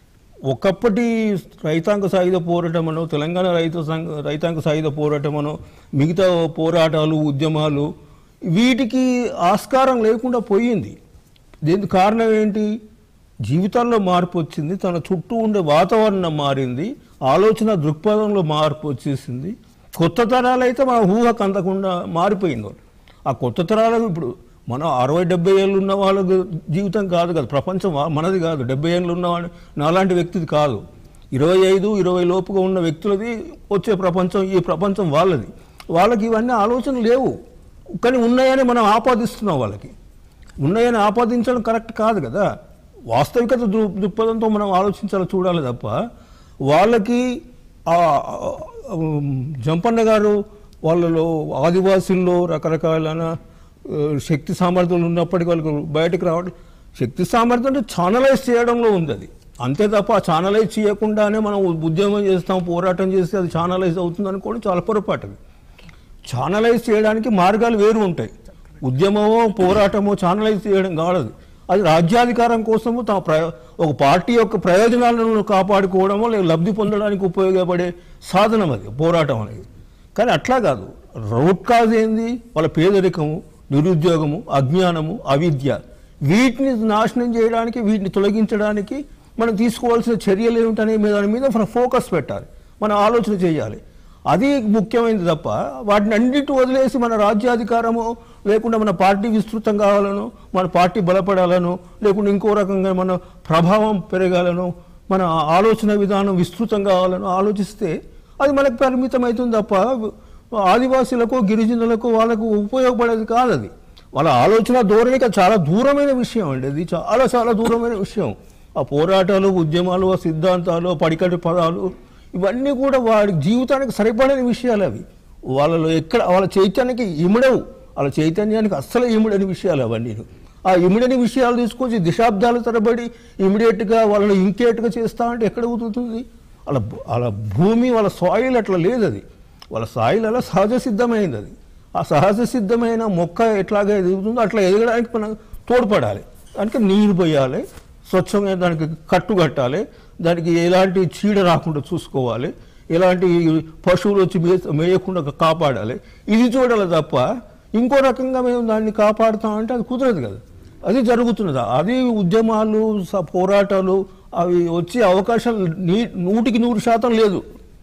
ఒకప్పటి రైతాంగ సాయుధ పోరాటమనో తెలంగాణ రైతు సంఘ రైతాంగ సాయుధ పోరాటమనో మిగతా పోరాటాలు ఉద్యమాలు వీటికి ఆస్కారం లేకుండా పోయింది దీనికి కారణం ఏంటి జీవితాల్లో మార్పు వచ్చింది తన చుట్టూ ఉండే వాతావరణం మారింది ఆలోచన దృక్పథంలో మార్పు వచ్చేసింది కొత్త తరాలు అయితే మన ఊహకు అందకుండా మారిపోయింది వాళ్ళు. ఆ కొత్త తరాలకు ఇప్పుడు మనం అరవై డెబ్బై ఏళ్ళు ఉన్న వాళ్ళ జీవితం కాదు కదా ప్రపంచం వా- మనది కాదు డెబ్బై ఏళ్ళు ఉన్న వాడు నాలాంటి వ్యక్తిది కాదు ఇరవై ఐదు ఇరవై లోపుగా ఉన్న వ్యక్తులది వచ్చే ప్రపంచం ఈ ప్రపంచం వాళ్ళది వాళ్ళకి ఇవన్నీ ఆలోచనలు లేవు కానీ ఉన్నాయని మనం ఆపాదిస్తున్నాం వాళ్ళకి ఉన్నాయని ఆపాదించడం కరెక్ట్ కాదు కదా వాస్తవికత దృ దృక్పథంతో మనం ఆలోచించాలి చూడాలి తప్ప వాళ్ళకి ఆ ఆ, ఉమ్, జంపన్న గారు వాళ్ళలో ఆదివాసుల్లో రకరకాలైన ఆ, శక్తి సామర్థ్యాలు ఉన్నప్పటికీ వాళ్ళకి బయటకు రావడం శక్తి సామర్థ్యం అంటే ఛానలైజ్ చేయడంలో ఉంది అది అంతే తప్ప ఆ ఛానలైజ్ చేయకుండానే మనం ఉద్యమం చేస్తాం పోరాటం చేస్తే అది ఛానలైజ్ అవుతుంది అనుకోవడం చాలా పొరపాటు అది. ఛానలైజ్ చేయడానికి మార్గాలు వేరు ఉంటాయి ఉద్యమమో పోరాటమో ఛానలైజ్ చేయడం కాదు అది రాజ్యాధికారం కోసము తమ ప్రయ ఒక పార్టీ యొక్క ప్రయోజనాలను కాపాడుకోవడమో లేదా లబ్ధి పొందడానికి ఉపయోగపడే సాధనం అది పోరాటం అనేది కానీ అట్లా కాదు రూట్ కాజ్ ఏంది వాళ్ళ పేదరికము నిరుద్యోగము అజ్ఞానము అవిద్య వీటిని నాశనం చేయడానికి వీటిని తొలగించడానికి మనం తీసుకోవాల్సిన చర్యలు ఏమిటనే మీద దాని మీద మనం ఫోకస్ పెట్టాలి మనం ఆలోచన చేయాలి అది ముఖ్యమైనది తప్ప వాటిని అన్నిటి వదిలేసి మన రాజ్యాధికారము లేకుండా మన పార్టీ విస్తృతం కావాలను మన పార్టీ బలపడాలను లేకుండా ఇంకో రకంగా మన ప్రభావం పెరగాలను మన ఆలోచన విధానం విస్తృతం కావాలను ఆలోచిస్తే అది మనకు పరిమితం అవుతుంది తప్ప ఆదివాసీలకు గిరిజనులకు వాళ్ళకు ఉపయోగపడేది కాదు అది వాళ్ళ ఆలోచన ధోరణికి అది చాలా దూరమైన విషయం అండి అది చాలా చాలా దూరమైన విషయం ఆ పోరాటాలు ఉద్యమాలు ఆ సిద్ధాంతాలు ఆ పడికట్టు పదాలు ఇవన్నీ కూడా వాడి జీవితానికి సరిపడని విషయాలు అవి వాళ్ళలో ఎక్కడ వాళ్ళ చైతన్యానికి ఇమిడవు వాళ్ళ చైతన్యానికి అస్సలు ఇమిడని విషయాలు అవన్నీ ఆ ఇమిడని విషయాలు తీసుకొచ్చి దశాబ్దాల తరబడి ఇమీడియట్గా వాళ్ళని ఇంకేట్గా చేస్తా అంటే ఎక్కడ కుదురుతుంది వాళ్ళ వాళ్ళ భూమి వాళ్ళ సాయిల్ అట్లా లేదు అది వాళ్ళ సాయిల్ అలా సహజ సిద్ధమైంది అది ఆ సహజ సిద్ధమైన మొక్క ఎట్లాగా ఎదుగుతుందో అట్లా ఎదగడానికి మనం తోడ్పడాలి దానికి నీరు పోయాలి స్వచ్ఛమైన దానికి కట్టు కట్టాలి దానికి ఎలాంటి చీడ రాకుండా చూసుకోవాలి ఎలాంటి పశువులు వచ్చి మే మేయకుండా కాపాడాలి ఇది చూడాలి తప్ప ఇంకో రకంగా మేము దాన్ని కాపాడుతామంటే అది కుదరదు కదా అది జరుగుతున్నది అది ఉద్యమాలు స- పోరాటాలు అవి వచ్చే అవకాశం నీ నూటికి నూరు శాతం లేదు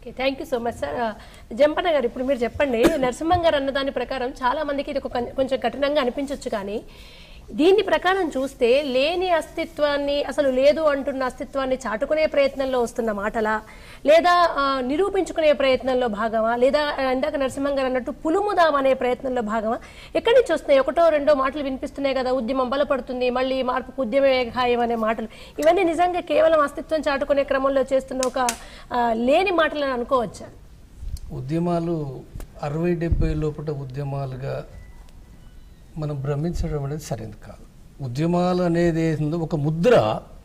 thank you so much sir Jampanna garu ఇప్పుడు మీరు చెప్పండి నరసింహం గారు అన్న దాని ప్రకారం చాలా మందికి ఇది ఒక కొం- కొంచెం కఠినంగా అనిపించవచ్చు కానీ దీని ప్రకారం చూస్తే లేని అస్తిత్వాన్ని అసలు లేదు అంటున్న అస్తిత్వాన్ని చాటుకునే ప్రయత్నంలో వస్తున్న మాటలా లేదా ఆ, నిరూపించుకునే ప్రయత్నంలో భాగమా లేదా ఆ, ఇందాక నరసింహం గారు అన్నట్టు పులుముదాం అనే ప్రయత్నంలో భాగమా ఎక్కడి నుంచి వస్తున్నాయి ఒకటో రెండో మాటలు వినిపిస్తున్నాయి కదా ఉద్యమం బలపడుతుంది మళ్ళీ మార్పుకు ఉద్యమే ఖాయం అనే మాటలు ఇవన్నీ నిజంగా కేవలం అస్తిత్వం చాటుకునే క్రమంలో చేస్తున్న ఒక ఆ, లేని మాటలని అనుకోవచ్చా ఉద్యమాలు అరవై డెబ్బై లోపల ఉద్యమాలుగా మనం భ్రమించడం అనేది సరైనది కాదు ఉద్యమాలు అనేది ఏందో ఒక ముద్ర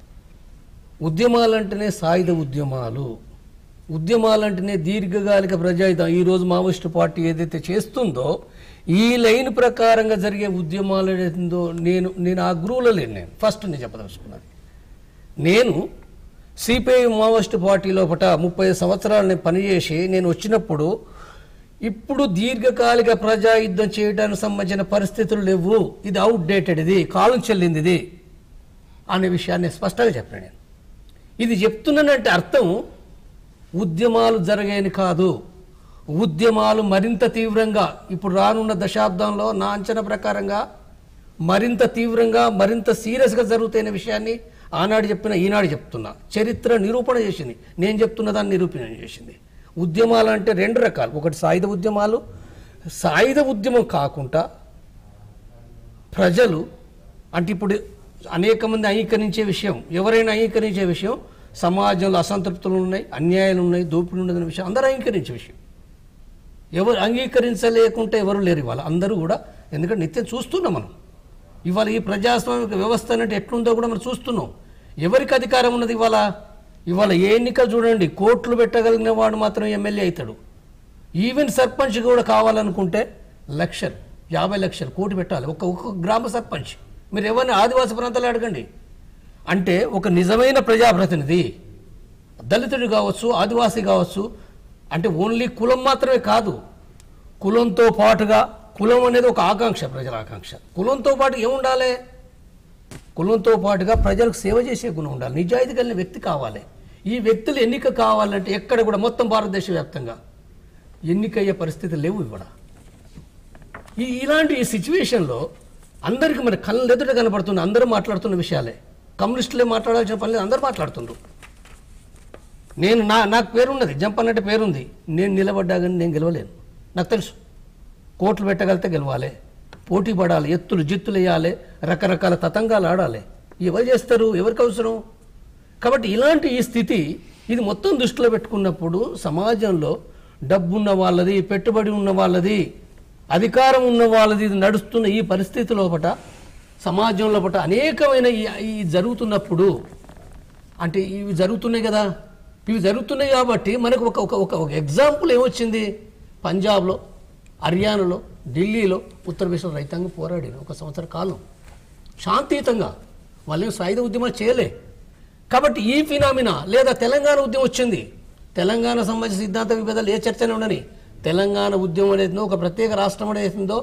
ఉద్యమాలంటేనే సాయుధ ఉద్యమాలు ఉద్యమాలంటేనే దీర్ఘకాలిక ప్రజాయుధం ఈరోజు మావోయిస్టు పార్టీ ఏదైతే చేస్తుందో ఈ లైన్ ప్రకారంగా జరిగే ఉద్యమాలు ఏదైతుందో నేను నేను ఆ గురువులో లేను నేను ఫస్ట్ నేను చెప్పదలుచుకున్నది నేను సిపిఐ మావోయిస్ట్ పార్టీ లోపల ముప్పై సంవత్సరాలు నేను పనిచేసి నేను వచ్చినప్పుడు ఇప్పుడు దీర్ఘకాలిక ప్రజాయుద్ధం చేయడానికి సంబంధించిన పరిస్థితులు లేవు ఇది అవుట్ డేటెడ్ ఇది కాలం చెల్లింది ఇది అనే విషయాన్ని స్పష్టంగా చెప్పాను నేను ఇది చెప్తున్నానంటే అర్థం ఉద్యమాలు జరగేని కాదు ఉద్యమాలు మరింత తీవ్రంగా ఇప్పుడు రానున్న దశాబ్దంలో నా అంచనా ప్రకారంగా మరింత తీవ్రంగా మరింత సీరియస్గా జరుగుతున్న విషయాన్ని ఆనాడు చెప్పిన ఈనాడు చెప్తున్నా చరిత్ర నిరూపణ చేసింది నేను చెప్తున్న దాన్ని నిరూపణ చేసింది ఉద్యమాలు అంటే రెండు రకాలు ఒకటి సాయుధ ఉద్యమాలు సాయుధ ఉద్యమం కాకుండా ప్రజలు అంటే ఇప్పుడు అనేక మంది అంగీకరించే విషయం ఎవరైనా అంగీకరించే విషయం సమాజంలో అసంతృప్తులు ఉన్నాయి అన్యాయాలు ఉన్నాయి దోపిడీ ఉన్నదనే విషయం అందరూ అంగీకరించే విషయం ఎవరు అంగీకరించలేకుంటే ఎవరు లేరు ఇవాళ అందరూ కూడా ఎందుకంటే నిత్యం చూస్తున్నాం మనం ఇవాళ ఈ ప్రజాస్వామిక వ్యవస్థ అంటే ఎట్లుందో కూడా మనం చూస్తున్నాం ఎవరికి అధికారం ఉన్నది ఇవాళ ఇవాళ ఏ ఎన్నిక చూడండి కోట్లు పెట్టగలిగిన వాడు మాత్రం ఎమ్మెల్యే అవుతాడు ఈవెన్ సర్పంచ్ కూడా కావాలనుకుంటే లక్షలు యాభై లక్షలు కోటి పెట్టాలి ఒక ఒక గ్రామ సర్పంచ్ మీరు ఎవరిని ఆదివాసీ ప్రాంతాలు అడగండి అంటే ఒక నిజమైన ప్రజాప్రతినిధి దళితుడు కావచ్చు ఆదివాసీ కావచ్చు అంటే ఓన్లీ కులం మాత్రమే కాదు కులంతో పాటుగా కులం అనేది ఒక ఆకాంక్ష ప్రజల ఆకాంక్ష కులంతో పాటు ఏముండాలి కులంతో పాటుగా ప్రజలకు సేవ చేసే గుణం ఉండాలి నిజాయితీ కలిగిన వ్యక్తి కావాలి ఈ వ్యక్తులు ఎన్నిక కావాలంటే ఎక్కడ కూడా మొత్తం భారతదేశ వ్యాప్తంగా ఎన్నికయ్యే పరిస్థితి లేవు ఇవాడ ఈ ఇలాంటి ఈ సిచ్యువేషన్లో అందరికీ మన కళ్ళ ఎదుట కనపడుతున్న అందరూ మాట్లాడుతున్న విషయాలే కమ్యూనిస్టులే మాట్లాడాల్సిన పని లేదు అందరూ మాట్లాడుతుండ్రు నేను నా నాకు పేరున్నది జంప్ అన్నట్టు పేరుంది నేను నిలబడ్డా కానీ నేను గెలవలేను నాకు తెలుసు కోట్లు పెట్టగలితే గెలవాలి పోటీ పడాలి ఎత్తులు జిత్తులు వేయాలి రకరకాల తతంగాలు ఆడాలి ఎవరు చేస్తారు ఎవరికి అవసరం కాబట్టి ఇలాంటి ఈ స్థితి ఇది మొత్తం దృష్టిలో పెట్టుకున్నప్పుడు సమాజంలో డబ్బున్న వాళ్ళది పెట్టుబడి ఉన్న వాళ్ళది అధికారం ఉన్న వాళ్ళది ఇది నడుస్తున్న ఈ పరిస్థితి లోపట సమాజం లోపట అనేకమైన ఈ ఈ జరుగుతున్నప్పుడు అంటే ఇవి జరుగుతున్నాయి కదా ఇవి జరుగుతున్నాయి కాబట్టి మనకు ఒక ఒక ఒక ఒక ఎగ్జాంపుల్ ఏమొచ్చింది పంజాబ్లో హర్యానాలో ఢిల్లీలో ఉత్తరప్రదేశ్లో రైతాంగం పోరాడిన ఒక సంవత్సర కాలం శాంతియుతంగా వాళ్ళేం సాయుధ ఉద్యమాలు చేయలే కాబట్టి ఈ ఫినామినా లేదా తెలంగాణ ఉద్యమం వచ్చింది తెలంగాణ సంబంధించిన సిద్ధాంత విభేదాలు ఏ చర్చనే ఉండని తెలంగాణ ఉద్యమం అనేది ఒక ప్రత్యేక రాష్ట్రం అనేది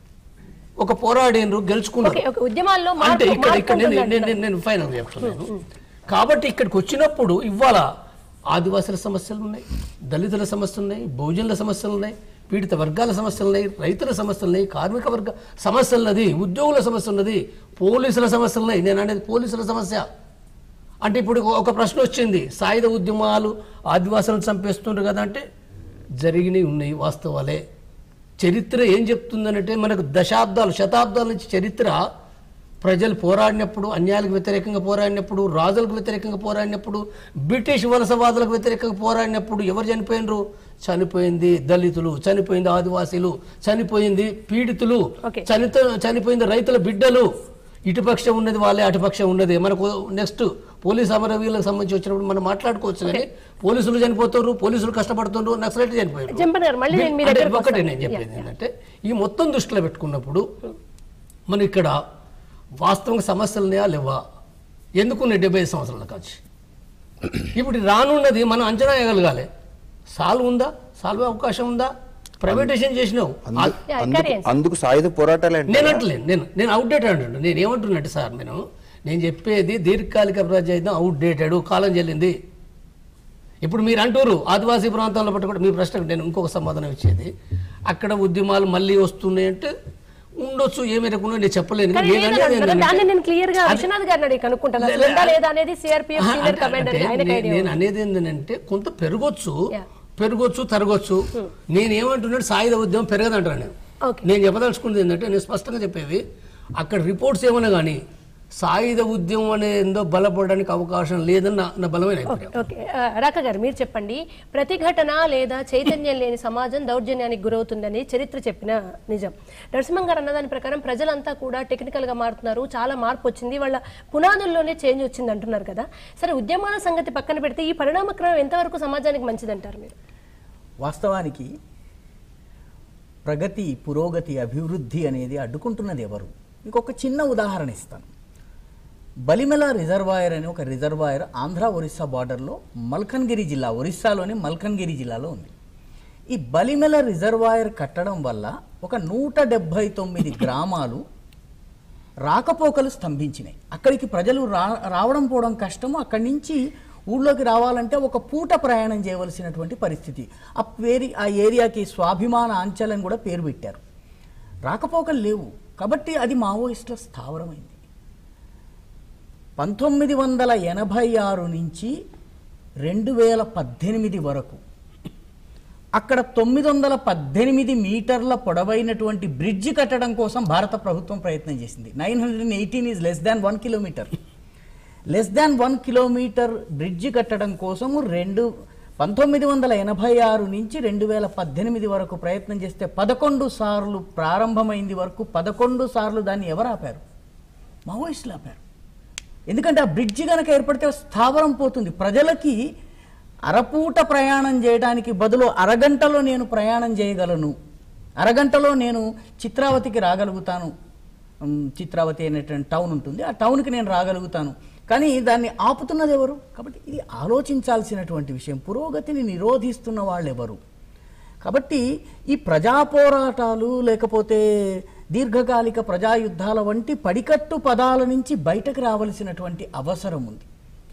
ఒక పోరాడినరు గెలుచుకున్నారు ఓకే ఓకే ఉద్యమాల్లో అంటే మార్పు ఇక్కడ ఇక్కడ నేను మార్పు నేను- నేను- నేను ఫైనల్ చెప్తున్నాను కాబట్టి ఇక్కడికి వచ్చినప్పుడు ఇవాళ ఆదివాసుల సమస్యలు ఉన్నాయి దళితుల సమస్యలు ఉన్నాయి బహుజనుల సమస్యలు ఉన్నాయి పీడిత వర్గాల సమస్యలు ఉన్నాయి రైతుల సమస్యలు ఉన్నాయి కార్మిక వర్గ సమస్యలు ఉన్నది ఉద్యోగుల సమస్య ఉన్నది పోలీసుల సమస్యలు ఉన్నాయి నేను అనేది పోలీసుల సమస్య అంటే ఇప్పుడు ఒక ప్రశ్న వచ్చింది సాయుధ ఉద్యమాలు ఆదివాసులను చంపేస్తుండ్రు కదా అంటే జరిగినవి ఉన్నాయి వాస్తవాలే చరిత్ర ఏం చెప్తుందనంటే మనకు దశాబ్దాలు శతాబ్దాల నుంచి చరిత్ర ప్రజలు పోరాడినప్పుడు అన్యాయాలకు వ్యతిరేకంగా పోరాడినప్పుడు రాజులకు వ్యతిరేకంగా పోరాడినప్పుడు బ్రిటిష్ వలసవాదులకు వ్యతిరేకంగా పోరాడినప్పుడు ఎవరు చనిపోయినరు చనిపోయింది దళితులు చనిపోయింది ఆదివాసీలు చనిపోయింది పీడితులు Okay. చనితో చనిపోయింది రైతుల బిడ్డలు ఇటుపక్షం ఉన్నది వాళ్ళే అటుపక్షం ఉన్నది మనకు నెక్స్ట్ పోలీస్ అమరవీరులకు సంబంధించి వచ్చినప్పుడు మనం మాట్లాడుకోవచ్చు కానీ పోలీసులు చనిపోతున్నారు పోలీసులు కష్టపడుతున్నారు నక్సలైట్ చనిపోయారు జంపన్ గారు మళ్ళీ నేను మీ అంటే దగ్గరకు ఒకటే వస్తాను. నేను చెప్పేది ఏంటంటే ఈ మొత్తం దృష్టిలో పెట్టుకున్నప్పుడు మనం ఇక్కడ వాస్తవంగా సమస్యలు ఉన్నాయా లేవా ఎందుకున్నాయి డెబ్బై ఐదు సంవత్సరాల కాచి ఇప్పుడు రానున్నది మనం అంచనా వేయగలగాలి సాల్వ్ ఉందా సాల్వ్ అవకాశం ఉందా ప్రైవేటైజేషన్ చేసినావు అందు- Yeah, అందుకు carry అందుకు సాయుధ పోరాటాలు అంటే నేను అంటలేను నేను నేను అవుట్డేటెడ్ అంటున్నాను నేను ఏమంటున్నట్టు సార్ నేను నేను చెప్పేది దీర్ఘకాలిక ప్రజాయుధం అవుట్డేటెడ్ కాలం చెల్లింది ఇప్పుడు మీరు అంటారు ఆదివాసీ ప్రాంతాల్లో పట్టు కూడా మీ ప్రశ్నకు నేను ఇంకొక సమాధానం ఇచ్చేది అక్కడ ఉద్యమాలు మళ్ళీ వస్తున్నాయి అంటే ఉండొచ్చు ఏ మేరకు ఉన్నాయో నేను చెప్పలేను కానీ నేను లేదని అనేది అంటున్నారు. ఏంటంటే- దాన్ని నేను క్లియర్ గా విశ్వనాథ్ గారిని అడిగి కనుక్కుంటాను అసలు ఉందా లేదా అనేది సిఆర్పిఎఫ్ ఆహా, సీనియర్ అంటే- కమాండర్ అంటే ఆయనకి నే- ఐడియా నేను అనేది ఏంటంటే కొంత పెరగొచ్చు Yeah. పెరగొచ్చు తరగొచ్చు నేను ఏమంటున్నాడు సాయుధ ఉద్యమం పెరగదంటాను నేను Okay. నేను చెప్పదలుచుకున్నది ఏంటంటే నేను స్పష్టంగా చెప్పేవి అక్కడ రిపోర్ట్స్ ఏమన్నా కానీ సాయుధ ఉద్యమం అనేదో బలపడడానికి అవకాశం లేదని నా నా బలమైన అభిప్రాయం ఓకే ఆ, రాక గారు మీరు చెప్పండి ప్రతిఘటన లేదా చైతన్యం లేని సమాజం దౌర్జన్యానికి గురవుతుందని చరిత్ర చెప్పిన నిజం నరసింహం గారు అన్నదాని ప్రకారం ప్రజలంతా కూడా టెక్నికల్ గా మారుతున్నారు చాలా మార్పు వచ్చింది వాళ్ళ పునాదుల్లోనే చేంజ్ వచ్చింది అంటున్నారు కదా సరే ఉద్యమాల సంగతి పక్కన పెడితే ఈ పరిణామక్రమం ఎంతవరకు సమాజానికి మంచిదంటారు మీరు వాస్తవానికి ప్రగతి పురోగతి అభివృద్ధి అనేది అడ్డుకుంటున్నది ఎవరు మీకు ఒక చిన్న ఉదాహరణ ఇస్తాను బలిమెల రిజర్వాయర్ అనే ఒక రిజర్వాయర్ ఆంధ్ర ఒరిస్సా బార్డర్లో మల్కన్గిరి జిల్లా ఒరిస్సాలోని మల్కన్గిరి జిల్లాలో ఉంది ఈ బలిమెల రిజర్వాయర్ కట్టడం వల్ల ఒక నూట డెబ్భై తొమ్మిది గ్రామాలు రాకపోకలు స్తంభించినాయి అక్కడికి ప్రజలు రా రావడం పోవడం కష్టము అక్కడి నుంచి ఊళ్ళోకి రావాలంటే ఒక పూట ప్రయాణం చేయవలసినటువంటి పరిస్థితి ఆ పేరు ఆ ఏరియాకి స్వాభిమాన అంచెలని కూడా పేరు పెట్టారు రాకపోకలు లేవు కాబట్టి అది మావోయిస్టుల స్థావరమైంది పంతొమ్మిది వందల ఎనభై ఆరు నుంచి రెండు వేల పద్దెనిమిది వరకు అక్కడ తొమ్మిది వందల పద్దెనిమిది మీటర్ల పొడవైనటువంటి బ్రిడ్జి కట్టడం కోసం భారత ప్రభుత్వం ప్రయత్నం చేసింది nine hundred eighteen is less than one kilometre less than one kilometre bridge కట్టడం కోసము రెండు పంతొమ్మిది వందల ఎనభై ఆరు నుంచి రెండు వేల పద్దెనిమిది వరకు ప్రయత్నం చేస్తే పదకొండు సార్లు ప్రారంభమైంది వరకు పదకొండు సార్లు దాన్ని ఎవరు ఆపారు మావోయిస్టులు ఆపారు ఎందుకంటే ఆ బ్రిడ్జి కనుక ఏర్పడితే స్థావరం పోతుంది ప్రజలకి అరపూట ప్రయాణం చేయడానికి బదులు అరగంటలో నేను ప్రయాణం చేయగలను అరగంటలో నేను చిత్రావతికి రాగలుగుతాను ఉమ్, చిత్రావతి అనేటువంటి టౌన్ ఉంటుంది ఆ టౌన్కి నేను రాగలుగుతాను కానీ దాన్ని ఆపుతున్నది ఎవరు కాబట్టి ఇది ఆలోచించాల్సినటువంటి విషయం పురోగతిని నిరోధిస్తున్న వాళ్ళు ఎవరు కాబట్టి ఈ ప్రజా పోరాటాలు లేకపోతే దీర్ఘకాలిక ప్రజాయుద్ధాల వంటి పడికట్టు పదాల నుంచి బయటకు రావలసినటువంటి అవసరం ఉంది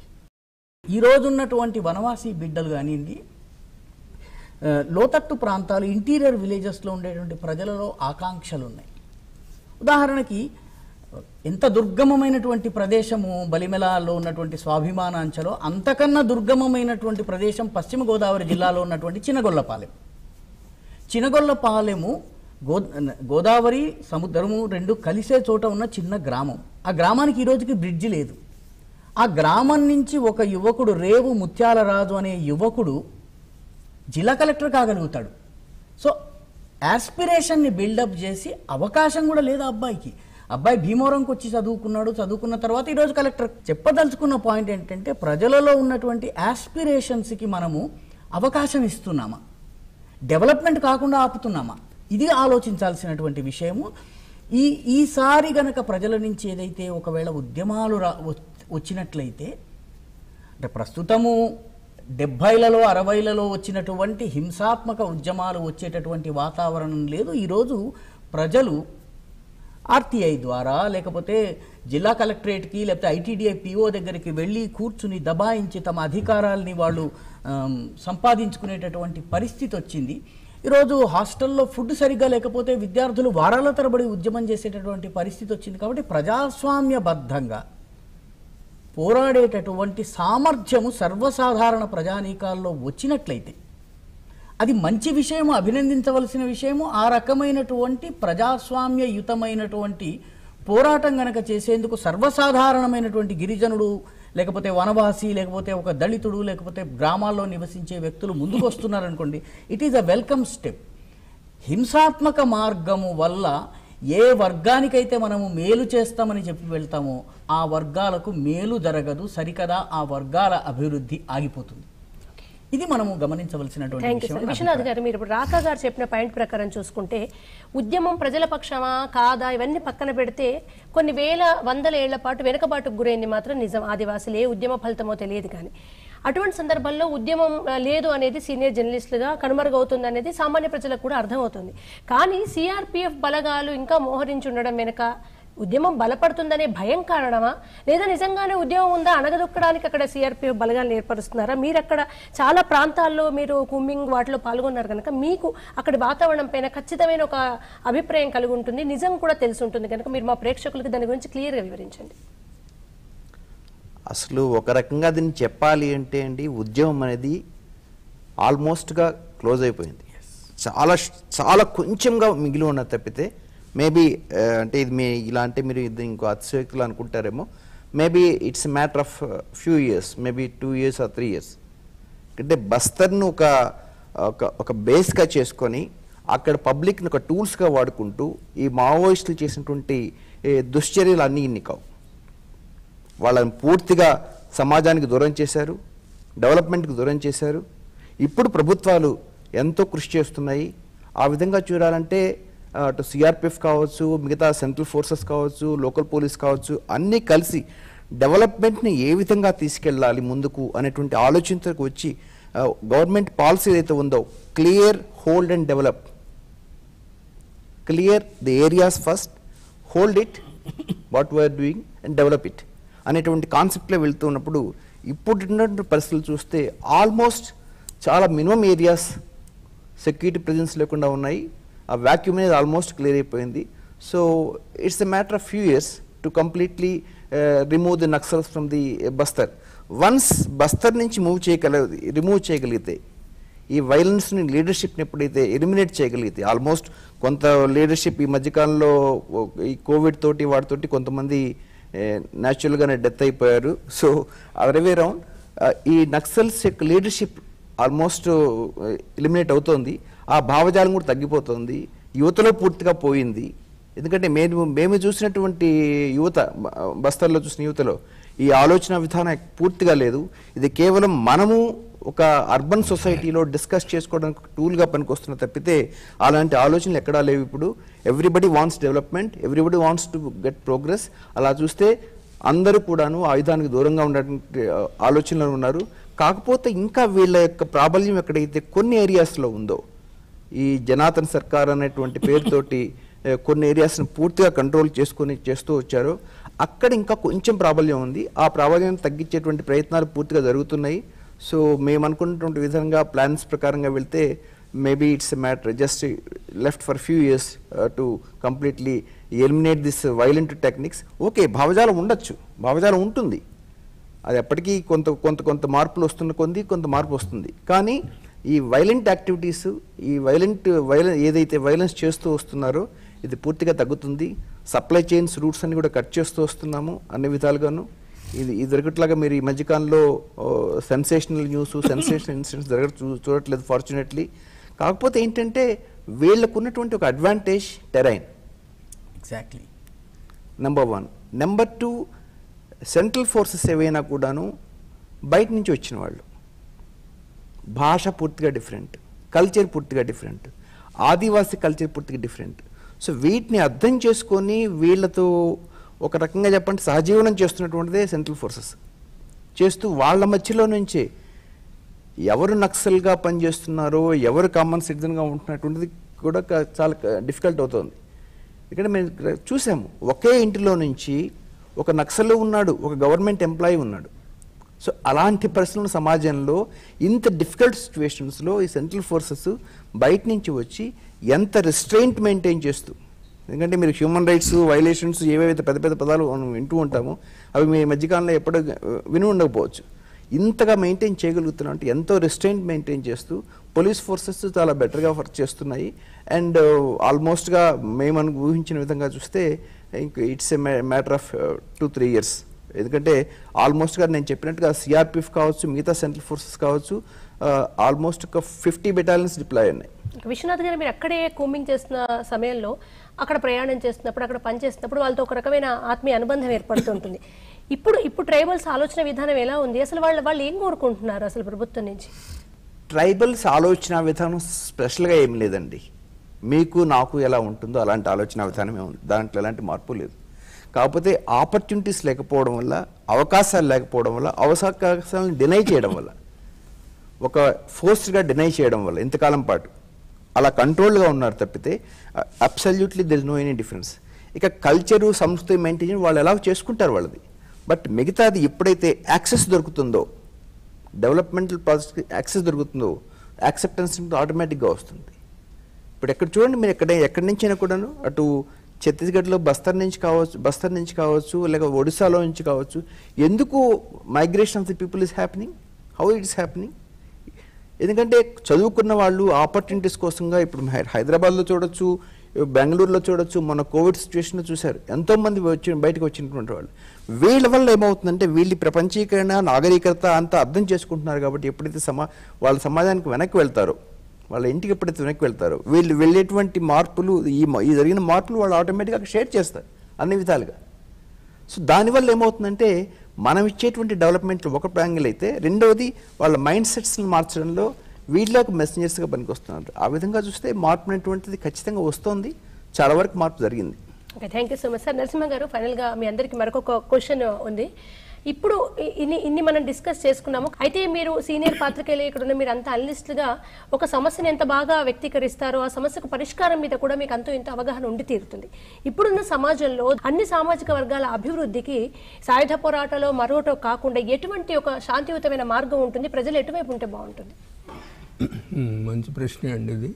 ఈ రోజున్నటువంటి వనవాసి బిడ్డలు కానివ్వండి ఆ, లోతట్టు ప్రాంతాలు ఇంటీరియర్ విలేజెస్లో ఉండేటువంటి ప్రజలలో ఆకాంక్షలు ఉన్నాయి ఉదాహరణకి ఎంత దుర్గమమైనటువంటి ప్రదేశము బలిమెలాలో ఉన్నటువంటి స్వాభిమానాంచలో అంతకన్నా దుర్గమమైనటువంటి ప్రదేశం పశ్చిమ గోదావరి జిల్లాలో ఉన్నటువంటి చినగొల్లపాలెం చినగొల్లపాలెము గో గోదావరి సముద్రము రెండు కలిసే చోట ఉన్న చిన్న గ్రామం ఆ గ్రామానికి ఈ రోజుకి బ్రిడ్జి లేదు ఆ గ్రామం నుంచి ఒక యువకుడు రేవు ముత్యాలరాజు అనే యువకుడు జిల్లా కలెక్టర్ కాగలుగుతాడు సో యాస్పిరేషన్ని బిల్డప్ చేసి అవకాశం కూడా లేదు ఆ అబ్బాయికి అబ్బాయి భీమవరంకి వచ్చి చదువుకున్నాడు చదువుకున్న తర్వాత ఈరోజు కలెక్టర్ చెప్పదలుచుకున్న పాయింట్ ఏంటంటే ప్రజలలో ఉన్నటువంటి యాస్పిరేషన్స్కి మనము అవకాశం ఇస్తున్నామా డెవలప్మెంట్ కాకుండా ఆపుతున్నామా ఇది ఆలోచించాల్సినటువంటి విషయము ఈ ఈసారి గనక ప్రజల నుంచి ఏదైతే ఒకవేళ ఉద్యమాలు రా వ- వచ్చినట్లయితే అంటే ప్రస్తుతము డెబ్భైలలో అరవైలలో వచ్చినటువంటి హింసాత్మక ఉద్యమాలు వచ్చేటటువంటి వాతావరణం లేదు ఈరోజు ప్రజలు ఆర్టీఐ ద్వారా లేకపోతే జిల్లా కలెక్టరేట్కి లేకపోతే ఐటీడీఐ పిఓ దగ్గరికి వెళ్ళి కూర్చుని దబాయించి తమ అధికారాల్ని వాళ్ళు ఆమ్, సంపాదించుకునేటటువంటి పరిస్థితి వచ్చింది ఈరోజు హాస్టల్లో ఫుడ్ సరిగ్గా లేకపోతే విద్యార్థులు వారాల తరబడి ఉద్యమం చేసేటటువంటి పరిస్థితి వచ్చింది కాబట్టి ప్రజాస్వామ్యబద్ధంగా పోరాడేటటువంటి సామర్థ్యము సర్వసాధారణ ప్రజానీకాల్లో వచ్చినట్లయితే అది మంచి విషయము అభినందించవలసిన విషయము ఆ రకమైనటువంటి ప్రజాస్వామ్యయుతమైనటువంటి పోరాటం గనక చేసేందుకు సర్వసాధారణమైనటువంటి గిరిజనుడు లేకపోతే వనవాసి లేకపోతే ఒక దళితుడు లేకపోతే గ్రామాల్లో నివసించే వ్యక్తులు ముందుకు వస్తున్నారనుకోండి it is a welcome step హింసాత్మక మార్గము వల్ల ఏ వర్గానికైతే మనము మేలు చేస్తామని చెప్పి వెళ్తామో ఆ వర్గాలకు మేలు జరగదు సరికదా ఆ వర్గాల అభివృద్ధి ఆగిపోతుంది ఇది మనము గమనించవలసినటువంటి థ్యాంక్ యూ విషయం సార్ నా విశ్వనాథ్ గారు మీరు ఇప్పుడు రాకా గారు చెప్పిన పాయింట్ ప్రకారం చూసుకుంటే ఉద్యమం ప్రజల పక్షమా కాదా ఇవన్నీ పక్కన పెడితే కొన్ని వేల వందల ఏళ్ల పాటు వెనుకబాటుకు గురైంది మాత్రం నిజం ఆదివాసులు ఏ ఉద్యమ ఫలితమో తెలియదు కానీ అటువంటి సందర్భంలో ఉద్యమం ఆ, లేదు అనేది సీనియర్ జర్నలిస్టులుగా కనుమరుగవుతుంది అనేది సామాన్య ప్రజలకు కూడా అర్థమవుతుంది కానీ సిఆర్పిఎఫ్ బలగాలు ఇంకా మోహరించి ఉండడం వెనుక ఉద్యమం బలపడుతుందనే భయం కారణమా లేదా నిజంగానే ఉద్యమం ఉందా అణగదొక్కడానికి అక్కడ సిఆర్పిఎఫ్ బలగాలను ఏర్పరుస్తున్నారా మీరు అక్కడ చాలా ప్రాంతాల్లో మీరు కుమ్మింగ్ వాటిలో పాల్గొన్నారు కనుక మీకు అక్కడి వాతావరణం పైన ఖచ్చితమైన ఒక అభిప్రాయం కలిగి ఉంటుంది నిజం కూడా తెలిసి ఉంటుంది కనుక మీరు మా ప్రేక్షకులకు దాని గురించి క్లియర్గా వివరించండి అసలు ఒక రకంగా దీన్ని చెప్పాలి అంటే అండి ఉద్యమం అనేది ఆల్మోస్ట్గా క్లోజ్ అయిపోయింది చాలా చాలా కొంచెంగా మిగిలి ఉన్నది తప్పితే మేబీ అంటే ఇది మీ ఇలా అంటే మీరు ఇది ఇంకో అతిశయోక్తులు అనుకుంటారేమో maybe it's matter of few years maybe two years or three years అంటే బస్తర్ను ఒక ఒక ఒక బేస్గా చేసుకొని అక్కడ పబ్లిక్ని ఒక టూల్స్గా వాడుకుంటూ ఈ మావోయిస్టులు చేసినటువంటి ఏ, దుశ్చర్యలు అన్నీ ఇన్ని కావు వాళ్ళని పూర్తిగా సమాజానికి దూరం చేశారు డెవలప్మెంట్కి దూరం చేశారు ఇప్పుడు ప్రభుత్వాలు ఎంతో కృషి చేస్తున్నాయి ఆ విధంగా చూడాలంటే ఆ, అటు సిఆర్పిఎఫ్ కావచ్చు మిగతా సెంట్రల్ ఫోర్సెస్ కావచ్చు లోకల్ పోలీస్ కావచ్చు అన్నీ కలిసి డెవలప్మెంట్ని ఏ విధంగా తీసుకెళ్ళాలి ముందుకు అనేటువంటి ఆలోచనకు వచ్చి గవర్నమెంట్ పాలసీ ఏదైతే ఉందో clear hold and develop clear the areas first hold it what we are doing and develop it అనేటువంటి కాన్సెప్ట్లో వెళ్తున్నప్పుడు ఇప్పుడున్నటువంటి పరిస్థితులు చూస్తే ఆల్మోస్ట్ చాలా మినిమం ఏరియాస్ సెక్యూరిటీ ప్రెజెన్స్ లేకుండా ఉన్నాయి ఆ వాక్యూమ్ అనేది ఆల్మోస్ట్ క్లియర్ అయిపోయింది so it's a matter of few years to completely remove the naxals from the Bastar once Bastar నుంచి మూవ్ చేయగల రిమూవ్ చేయగలిగితే ఈ వైలెన్స్ని లీడర్షిప్ని ఎప్పుడైతే ఎలిమినేట్ చేయగలిగితే ఆల్మోస్ట్ కొంత లీడర్షిప్ ఈ మధ్యకాలంలో ఓ- ఈ కోవిడ్ తోటి వాటితోటి కొంతమంది న్యాచురల్గానే డెత్ అయిపోయారు సో అదర్వే రౌండ్ ఈ నక్సల్స్ యొక్క లీడర్షిప్ ఆల్మోస్ట్ ఎలిమినేట్ అవుతోంది ఆ భావజాలం కూడా తగ్గిపోతుంది యువతలో పూర్తిగా పోయింది ఎందుకంటే మేము మేము చూసినటువంటి యువత బ- బస్తర్లో చూసిన యువతలో ఈ ఆలోచన విధానం పూర్తిగా లేదు ఇది కేవలం మనము ఒక అర్బన్ సొసైటీలో డిస్కస్ చేసుకోవడానికి టూల్గా పనికొస్తున్న తప్పితే అలాంటి ఆలోచనలు ఎక్కడా లేవు ఇప్పుడు everybody wants development everybody wants to get progress అలా చూస్తే అందరూ కూడాను ఆయుధానికి దూరంగా ఉండడానికి ఆ, ఆలోచనలో ఉన్నారు కాకపోతే ఇంకా వీళ్ళ యొక్క ప్రాబల్యం ఎక్కడైతే కొన్ని ఏరియాస్లో ఉందో ఈ జనాతన్ సర్కార్ అనేటువంటి పేరుతోటి ఏ, కొన్ని ఏరియాస్ని పూర్తిగా కంట్రోల్ చేసుకొని చేస్తూ వచ్చారో అక్కడ ఇంకా కొంచెం ప్రాబల్యం ఉంది ఆ ప్రాబల్యాన్ని తగ్గించేటువంటి ప్రయత్నాలు పూర్తిగా జరుగుతున్నాయి సో మేము అనుకున్నటువంటి విధంగా ప్లాన్స్ ప్రకారంగా వెళ్తే maybe it's matter just left for few years to completely eliminate this violent techniques okay భావజాలం ఉండొచ్చు భావజాలం ఉంటుంది అది ఎప్పటికీ కొంత కొంత కొంత మార్పులు వస్తున్న కొంది కొంత మార్పు వస్తుంది కానీ ఈ వైలెంట్ యాక్టివిటీస్ ఈ వైలెంట్ వైలెన్ ఏదైతే వైలెన్స్ చేస్తూ వస్తున్నారో ఇది పూర్తిగా తగ్గుతుంది సప్లై చైన్స్ రూట్స్ అన్ని కూడా కట్ చేస్తూ వస్తున్నాము అన్ని విధాలుగాను ఇది ఇది దొరకట్లాగా మీరు ఈ మధ్యకాలంలో సెన్సేషనల్ న్యూస్ సెన్సేషనల్ ఇన్సిడెంట్స్ జరగ చూ చూడట్లేదు ఫార్చునేట్లీ కాకపోతే ఏంటంటే వీళ్ళకు ఉన్నటువంటి ఒక advantage terrain exactly number one number two central forces ఏవైనా కూడాను బయట నుంచి వచ్చిన వాళ్ళు భాష పూర్తిగా డిఫరెంట్ కల్చర్ పూర్తిగా డిఫరెంట్ ఆదివాసీ కల్చర్ పూర్తిగా డిఫరెంట్ సో వీటిని అర్థం చేసుకొని వీళ్ళతో ఒక రకంగా చెప్పండి సహజీవనం చేస్తున్నటువంటిదే సెంట్రల్ ఫోర్సెస్ చేస్తూ వాళ్ళ మధ్యలో నుంచే ఎవరు నక్సల్గా పనిచేస్తున్నారో ఎవరు కామన్ సిటిజన్గా ఉంటున్నటువంటిది కూడా క- చాలా డిఫికల్ట్ అవుతుంది ఇక్కడ మేము ఇక్కడ చూసాము ఒకే ఇంటిలో నుంచి ఒక నక్సల్ ఉన్నాడు ఒక గవర్నమెంట్ ఎంప్లాయీ ఉన్నాడు సో అలాంటి పరిస్థితుల సమాజంలో ఇంత డిఫికల్ట్ సిచ్యువేషన్స్లో ఈ సెంట్రల్ ఫోర్సెస్ బయట నుంచి వచ్చి ఎంత రిస్ట్రెయింట్ మెయింటైన్ చేస్తూ ఎందుకంటే మీరు హ్యూమన్ రైట్స్ వైలేషన్స్ ఏవేవైతే పెద్ద పెద్ద పదాలు మనం వింటూ ఉంటామో అవి మీ మధ్యకాలంలో ఎప్పుడో ఆ, విని ఉండకపోవచ్చు ఇంతగా మెయింటైన్ చేయగలుగుతున్నాం అంటే ఎంతో రెస్ట్రెయింట్ మెయింటైన్ చేస్తూ పోలీస్ ఫోర్సెస్ చాలా బెటర్గా వర్క్ చేస్తున్నాయి అండ్ ఆల్మోస్ట్గా మేము అను ఊహించిన విధంగా చూస్తే ఇంక it's a matter of two three years ఎందుకంటే ఆల్మోస్ట్గా నేను చెప్పినట్టుగా సిఆర్పిఎఫ్ కావచ్చు మిగతా సెంట్రల్ ఫోర్సెస్ కావచ్చు ఆల్మోస్ట్ ఒక ఫిఫ్టీ బెటాలియన్స్ డిప్లాయ్ ఉన్నాయి విశ్వనాథ్ గారు మీరు అక్కడే కూమింగ్ చేస్తున్న సమయంలో అక్కడ ప్రయాణం చేస్తున్నప్పుడు అక్కడ పని చేస్తున్నప్పుడు వాళ్ళతో ఒక రకమైన ఆత్మీయ అనుబంధం ఏర్పడుతుంటుంది ఇప్పుడు ఇప్పుడు ట్రైబల్స్ ఆలోచన విధానం ఎలా ఉంది అసలు వాళ్ళు వాళ్ళు ఏం కోరుకుంటున్నారు అసలు ప్రభుత్వం నుంచి ట్రైబల్స్ ఆలోచన విధానం స్పెషల్గా ఏం లేదండి మీకు నాకు ఎలా ఉంటుందో అలాంటి ఆలోచన విధానమే ఉంది దాంట్లో ఎలాంటి మార్పు లేదు కాకపోతే ఆపర్చునిటీస్ లేకపోవడం వల్ల అవకాశాలు లేకపోవడం వల్ల అవకాశాలను డినై చేయడం వల్ల ఒక ఫోర్స్గా డినై చేయడం వల్ల ఇంతకాలం పాటు అలా కంట్రోల్గా ఉన్నారు తప్పితే absolutely there no any difference ఇక కల్చరు సంస్కృతి మెయింటైన్ వాళ్ళు ఎలా చేసుకుంటారు వాళ్ళది బట్ మిగతాది ఎప్పుడైతే యాక్సెస్ దొరుకుతుందో డెవలప్మెంటల్ ప్రాసెస్కి యాక్సెస్ దొరుకుతుందో యాక్సెప్టెన్స్ ఆటోమేటిక్గా వస్తుంది ఇప్పుడు ఎక్కడ చూడండి మీరు ఎక్కడ ఎక్కడి నుంచైనా కూడాను అటు ఛత్తీస్గఢ్లో బస్తర్ నుంచి కావచ్చు బస్తర్ నుంచి కావచ్చు లేక ఒడిశాలో నుంచి కావచ్చు ఎందుకు migration of the people is happening how it's happening ఎందుకంటే చదువుకున్న వాళ్ళు ఆపర్చునిటీస్ కోసంగా ఇప్పుడు హై- హైదరాబాద్లో చూడొచ్చు బెంగళూరులో చూడొచ్చు మన కోవిడ్ సిచ్యువేషన్లో చూశారు ఎంతోమంది వచ్చి బయటకు వచ్చినటువంటి వాళ్ళు వీళ్ళ వల్ల ఏమవుతుందంటే వీళ్ళు ఈ ప్రపంచీకరణ నాగరికత అంతా అర్థం చేసుకుంటున్నారు కాబట్టి ఎప్పుడైతే సమా వాళ్ళ సమాజానికి వెనక్కి వెళ్తారో వాళ్ళ ఇంటికి ఎప్పుడైతే వెనక్కి వెళ్తారో వీళ్ళు వెళ్ళేటువంటి మార్పులు ఈ మ- ఈ జరిగిన మార్పులు వాళ్ళు ఆటోమేటిక్గా షేర్ చేస్తారు అన్ని విధాలుగా సో దానివల్ల ఏమవుతుందంటే మనం ఇచ్చేటువంటి డెవలప్మెంట్ ఒక యాంగిల్ అయితే రెండవది వాళ్ళ మైండ్ సెట్స్ని మార్చడంలో వీళ్ళకి మెసెంజర్స్గా పనికొస్తున్నారు ఆ విధంగా చూస్తే మార్పు అనేటువంటిది ఖచ్చితంగా వస్తోంది చాలా వరకు మార్పు జరిగింది okay thank you so much sir Narasimha garu ఫైనల్గా మీ అందరికీ మరొక క్వశ్చన్ ఉంది ఇప్పుడు ఇ- ఇన్ని ఇన్ని మనం డిస్కస్ చేసుకున్నాము అయితే మీరు సీనియర్ పాత్రికేయులు ఇక్కడ ఉన్న మీరు అంత అనలిస్టులుగా ఒక సమస్యను ఎంత బాగా వ్యక్తీకరిస్తారో ఆ సమస్యకు పరిష్కారం మీద కూడా మీకు అంతో ఇంత అవగాహన ఉండి తీరుతుంది ఇప్పుడున్న సమాజంలో అన్ని సామాజిక వర్గాల అభివృద్ధికి సాయుధ పోరాటాలో మరోటో కాకుండా ఎటువంటి ఒక శాంతియుతమైన మార్గం ఉంటుంది ప్రజలు ఎటువైపు ఉంటే బాగుంటుంది ఉమ్, మంచి ప్రశ్నే అండి ఇది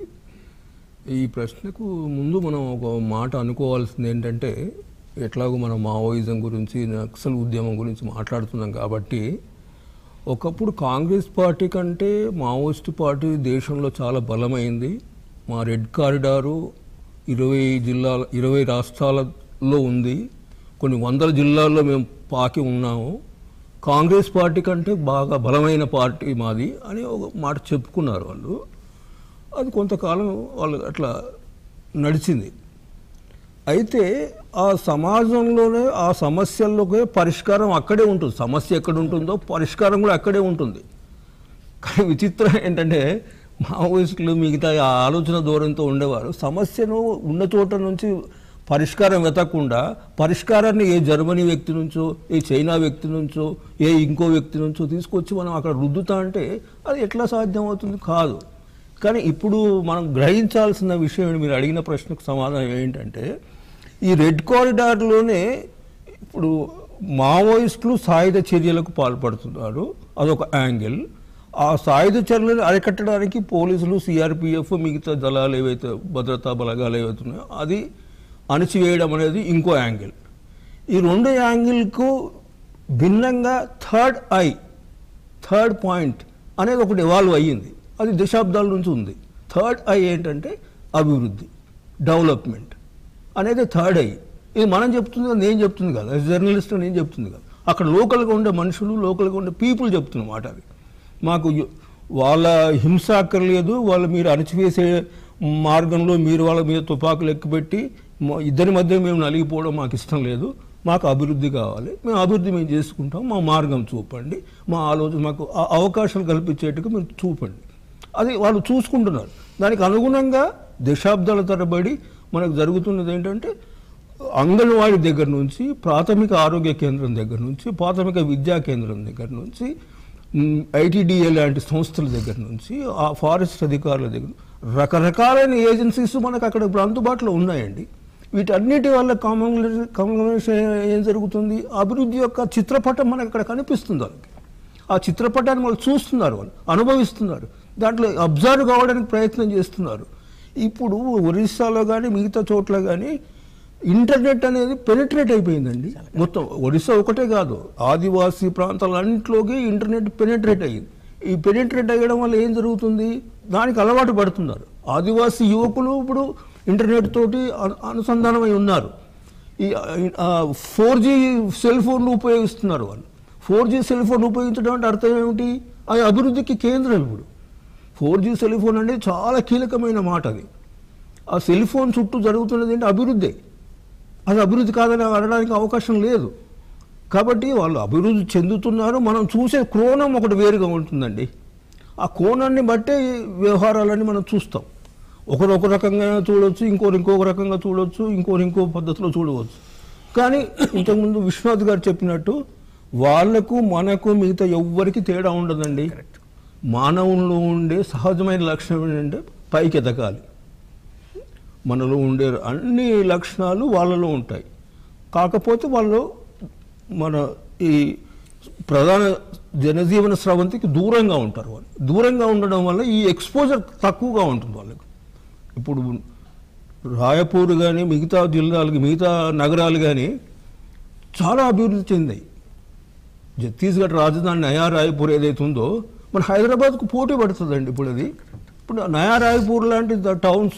ఈ ప్రశ్నకు ముందు మనం ఒక మాట అనుకోవాల్సింది ఏంటంటే ఎట్లాగో మనం మావోయిజం గురించి నక్సల్ ఉద్యమం గురించి మాట్లాడుతున్నాం కాబట్టి ఒకప్పుడు కాంగ్రెస్ పార్టీ కంటే మావోయిస్ట్ పార్టీ దేశంలో చాలా బలమైంది మా రెడ్ కారిడారు ఇరవై జిల్లాల ఇరవై రాష్ట్రాలలో ఉంది కొన్ని వందల జిల్లాల్లో మేము పాకి ఉన్నాము కాంగ్రెస్ పార్టీ కంటే బాగా బలమైన పార్టీ మాది అని ఒక మాట చెప్పుకున్నారు వాళ్ళు అది కొంతకాలం వాళ్ళు అట్లా నడిచింది అయితే ఆ సమాజంలోనే ఆ సమస్యల్లోకే పరిష్కారం అక్కడే ఉంటుంది సమస్య ఎక్కడ ఉంటుందో పరిష్కారం కూడా అక్కడే ఉంటుంది కానీ విచిత్రం ఏంటంటే మావోయిస్టులు మిగతా ఆ ఆలోచన ధోరణితో ఉండేవారు సమస్యను ఉన్న చోట నుంచి పరిష్కారం వెతకకుండా పరిష్కారాన్ని ఏ జర్మనీ వ్యక్తి నుంచో ఏ చైనా వ్యక్తి నుంచో ఏ ఇంకో వ్యక్తి నుంచో తీసుకొచ్చి మనం అక్కడ రుద్దుతా అంటే అది ఎట్లా సాధ్యం అవుతుంది కాదు కానీ ఇప్పుడు మనం గ్రహించాల్సిన విషయం ఏంటి? మీరు అడిగిన ప్రశ్నకు సమాధానం ఏంటంటే ఈ రెడ్ కారిడార్లోనే ఇప్పుడు మావోయిస్టులు సాయుధ చర్యలకు పాల్పడుతున్నారు అదొక యాంగిల్ ఆ సాయుధ చర్యలను అరికట్టడానికి పోలీసులు సిఆర్పిఎఫ్ మిగతా దళాలు ఏవైతే భద్రతా బలగాలు ఏవైతే ఉన్నాయో అది అణిచివేయడం అనేది ఇంకో యాంగిల్ ఈ రెండు యాంగిల్కు భిన్నంగా థర్డ్ ఐ థర్డ్ పాయింట్ అనేది ఒకటి ఎవాల్వ్ అయ్యింది అది దశాబ్దాల నుంచి ఉంది థర్డ్ ఐ ఏంటంటే అభివృద్ధి డెవలప్మెంట్ అనేది థర్డ్ ఐ ఇది మనం చెప్తుంది కదా నేను చెప్తుంది కదా జర్నలిస్ట్ నేను చెప్తుంది కదా అక్కడ లోకల్గా ఉండే మనుషులు లోకల్గా ఉండే పీపుల్ చెప్తున్న మాట అది మాకు యు- వాళ్ళ హింస అక్కర్లేదు వాళ్ళ మీరు అణచివేసే మార్గంలో మీరు వాళ్ళ మీద తుపాకులు ఎక్కుపెట్టి మా- ఇద్దరి మధ్య మేము నలిగిపోవడం మాకు ఇష్టం లేదు మాకు అభివృద్ధి కావాలి మేము అభివృద్ధి మేము చేసుకుంటాం మా మార్గం చూపండి మా ఆలోచన మాకు ఆ అవకాశాలు కల్పించేట్టుగా మీరు చూపండి అది వాళ్ళు చూసుకుంటున్నారు దానికి అనుగుణంగా దశాబ్దాల తరబడి మనకు జరుగుతున్నది ఏంటంటే అంగన్వాడీ దగ్గర నుంచి ప్రాథమిక ఆరోగ్య కేంద్రం దగ్గర నుంచి ప్రాథమిక విద్యా కేంద్రం దగ్గర నుంచి ఐటీడీఏ లాంటి సంస్థల దగ్గర నుంచి ఆ ఫారెస్ట్ అధికారుల దగ్గర రకరకాలైన ఏజెన్సీస్ మనకు అక్కడ ఇప్పుడు అందుబాటులో ఉన్నాయండి వీటన్నిటి వల్ల కామన్ కాంబినేషన్ ఏం జరుగుతుంది అభివృద్ధి యొక్క చిత్రపటం మనకు అక్కడ కనిపిస్తుంది వాళ్ళకి ఆ చిత్రపటాన్ని వాళ్ళు చూస్తున్నారు వాళ్ళు అనుభవిస్తున్నారు దాంట్లో అబ్జర్వ్ కావడానికి ప్రయత్నం చేస్తున్నారు ఇప్పుడు ఒరిస్సాలో కానీ మిగతా చోట్ల కానీ ఇంటర్నెట్ అనేది పెనిట్రేట్ అయిపోయిందండి మొత్తం ఒరిస్సా ఒకటే కాదు ఆదివాసీ ప్రాంతాలన్నింటిలోకి ఇంటర్నెట్ పెనిట్రేట్ అయ్యింది ఈ పెనిట్రేట్ అయ్యడం వల్ల ఏం జరుగుతుంది దానికి అలవాటు పడుతున్నారు ఆదివాసీ యువకులు ఇప్పుడు ఇంటర్నెట్ తోటి అను- అనుసంధానమై ఉన్నారు ఈ ఫోర్ జీ సెల్ ఫోన్లు ఉపయోగిస్తున్నారు వాళ్ళు ఫోర్ జీ సెల్ ఫోన్ ఉపయోగించడం అంటే అర్థం ఏమిటి అది అభివృద్ధికి కేంద్రం ఇప్పుడు ఫోర్ జీ సెల్ ఫోన్ అనేది చాలా కీలకమైన మాట అది ఆ సెల్ ఫోన్ చుట్టూ జరుగుతున్నది ఏంటి అభివృద్ధి అది అభివృద్ధి కాదని అనడానికి అవకాశం లేదు కాబట్టి వాళ్ళు అభివృద్ధి చెందుతున్నారు మనం చూసే కోణం ఒకటి వేరుగా ఉంటుందండి ఆ కోణాన్ని బట్టే ఈ వ్యవహారాలన్నీ మనం చూస్తాం ఒకరు ఒక రకంగా చూడవచ్చు ఇంకోరు ఇంకొక రకంగా చూడవచ్చు ఇంకోరు ఇంకో పద్ధతిలో చూడవచ్చు కానీ ఇంతకుముందు విశ్వనాథ్ గారు చెప్పినట్టు వాళ్లకు మనకు మిగతా ఎవ్వరికి తేడా ఉండదండి మానవుల్లో ఉండే సహజమైన లక్షణం ఏంటంటే పైకి ఎదగాలి మనలో ఉండే అన్ని లక్షణాలు వాళ్ళలో ఉంటాయి కాకపోతే వాళ్ళు మన ఈ ప్రధాన జనజీవన స్రవంతికి దూరంగా ఉంటారు వాళ్ళు దూరంగా ఉండడం వల్ల ఈ ఎక్స్పోజర్ తక్కువగా ఉంటుంది వాళ్ళకి ఇప్పుడు రాయపూర్ కానీ మిగతా జిల్లాలకి మిగతా నగరాలు కానీ చాలా అభివృద్ధి చెందాయి ఛత్తీస్గఢ్ రాజధాని నయా రాయపూర్ ఏదైతే ఉందో మన హైదరాబాద్కు పోటీ పడుతుందండి ఇప్పుడు అది ఇప్పుడు నయా రాయపూర్ లాంటి ద- టౌన్స్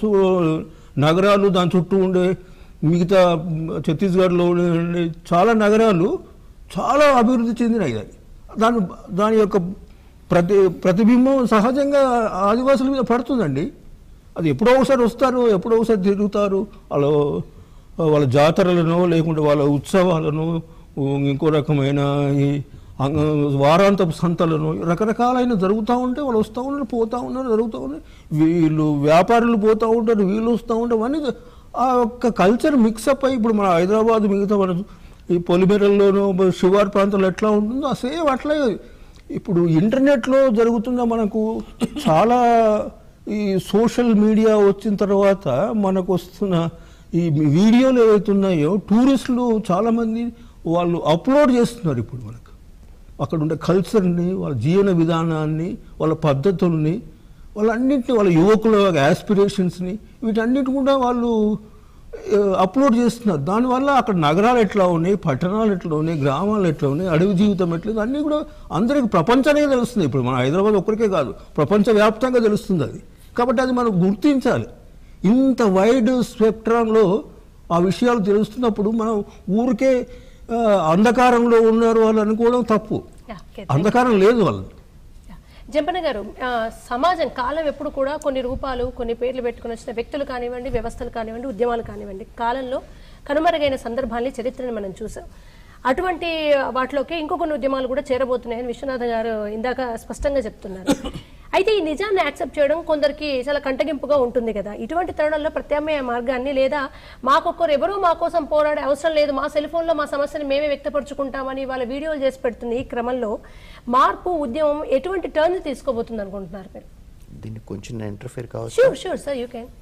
నగరాలు దాని చుట్టూ ఉండే మిగతా ఛత్తీస్గఢ్లో ఉండే చాలా నగరాలు చాలా అభివృద్ధి చెందినాయి అది దాని దాని యొక్క ప్రతి ప్రతిబింబం సహజంగా ఆదివాసుల మీద పడుతుందండి అది ఎప్పుడో ఒకసారి వస్తారు ఎప్పుడో ఒకసారి తిరుగుతారు వాళ్ళ వాళ్ళ జాతరలను లేకుంటే వాళ్ళ ఉత్సవాలను ఇంకో రకమైన ఈ అంగ- వారాంతపు సంతలను రకరకాలైన జరుగుతూ ఉంటే వాళ్ళు వస్తూ ఉన్నారు పోతూ ఉన్నారు జరుగుతూ ఉన్నాయి వీళ్ళు వ్యాపారులు పోతూ ఉంటారు వీళ్ళు వస్తూ ఉంటారు అవన్నీ జ- ఆ యొక్క కల్చర్ మిక్సప్ అయ్యి ఇప్పుడు మన హైదరాబాద్ మిగతా మన ఈ పొలిమేరల్లోనూ శివార్ ప్రాంతంలో ఎట్లా ఉంటుందో సేమ్ అట్లా ఇప్పుడు ఇంటర్నెట్లో జరుగుతున్న మనకు చాలా ఈ సోషల్ మీడియా వచ్చిన తర్వాత మనకు వస్తున్న ఈ వీడియోలు ఏవైతే ఉన్నాయో టూరిస్టులు చాలామంది వాళ్ళు అప్లోడ్ చేస్తున్నారు ఇప్పుడు మనకు అక్కడ ఉండే కల్చర్ని వాళ్ళ జీవన విధానాన్ని వాళ్ళ పద్ధతుల్ని వాళ్ళన్నింటినీ వాళ్ళ యువకుల యాస్పిరేషన్స్ని వీటన్నిటి కూడా వాళ్ళు ఆ, అప్లోడ్ చేస్తున్నారు దానివల్ల అక్కడ నగరాలు ఎట్లా ఉన్నాయి పట్టణాలు ఎట్లా ఉన్నాయి గ్రామాలు ఎట్లా ఉన్నాయి అడవి జీవితం ఎట్లా ఉంది అన్నీ కూడా అందరికి ప్రపంచానికే తెలుస్తుంది ఇప్పుడు మన హైదరాబాద్ ఒక్కరికే కాదు ప్రపంచవ్యాప్తంగా తెలుస్తుంది అది కాబట్టి అది మనం గుర్తించాలి ఇంత వైడ్ స్పెక్ట్రంలో ఆ విషయాలు తెలుస్తున్నప్పుడు మనం ఊరికే ఆ, అంధకారంలో ఉన్నారు వాళ్ళు అనుకోవడం తప్పు Yeah, okay, అంధకారం లేదు వాళ్ళు జంపన్న గారు ఆ, సమాజం కాలం ఎప్పుడు కూడా కొన్ని రూపాలు కొన్ని పేర్లు పెట్టుకుని వచ్చిన వ్యక్తులు కానివ్వండి వ్యవస్థలు కానివ్వండి ఉద్యమాలు కానివ్వండి కాలంలో కనుమరుగైన సందర్భాల్ని చరిత్రని మనం చూసాం అటువంటి వాటిలోకి ఇంకో కొన్ని ఉద్యమాలు కూడా చేరబోతున్నాయని విశ్వనాథ గారు ఇందాక స్పష్టంగా చెప్తున్నారు అయితే ఈ నిజాన్ని యాక్సెప్ట్ చేయడం కొందరికి చాలా కంటగింపుగా ఉంటుంది కదా ఇటువంటి తరుణంలో ప్రత్యామ్నాయ మార్గాన్ని లేదా మాకొక్కరు ఎవరో మా కోసం పోరాడే అవసరం లేదు మా సెల్ ఫోన్లో మా సమస్యని మేమే వ్యక్తపరచుకుంటామని వాళ్ళ వీడియోలు చేసి పెడుతున్న ఈ క్రమంలో మార్పు ఉద్యమం ఎటువంటి టర్న్ తీసుకోబోతుంది అనుకుంటున్నారు మీరు దీనికి కొంచెం నేను ఇంటర్ఫేర్ కావచ్చు sure sure sir you can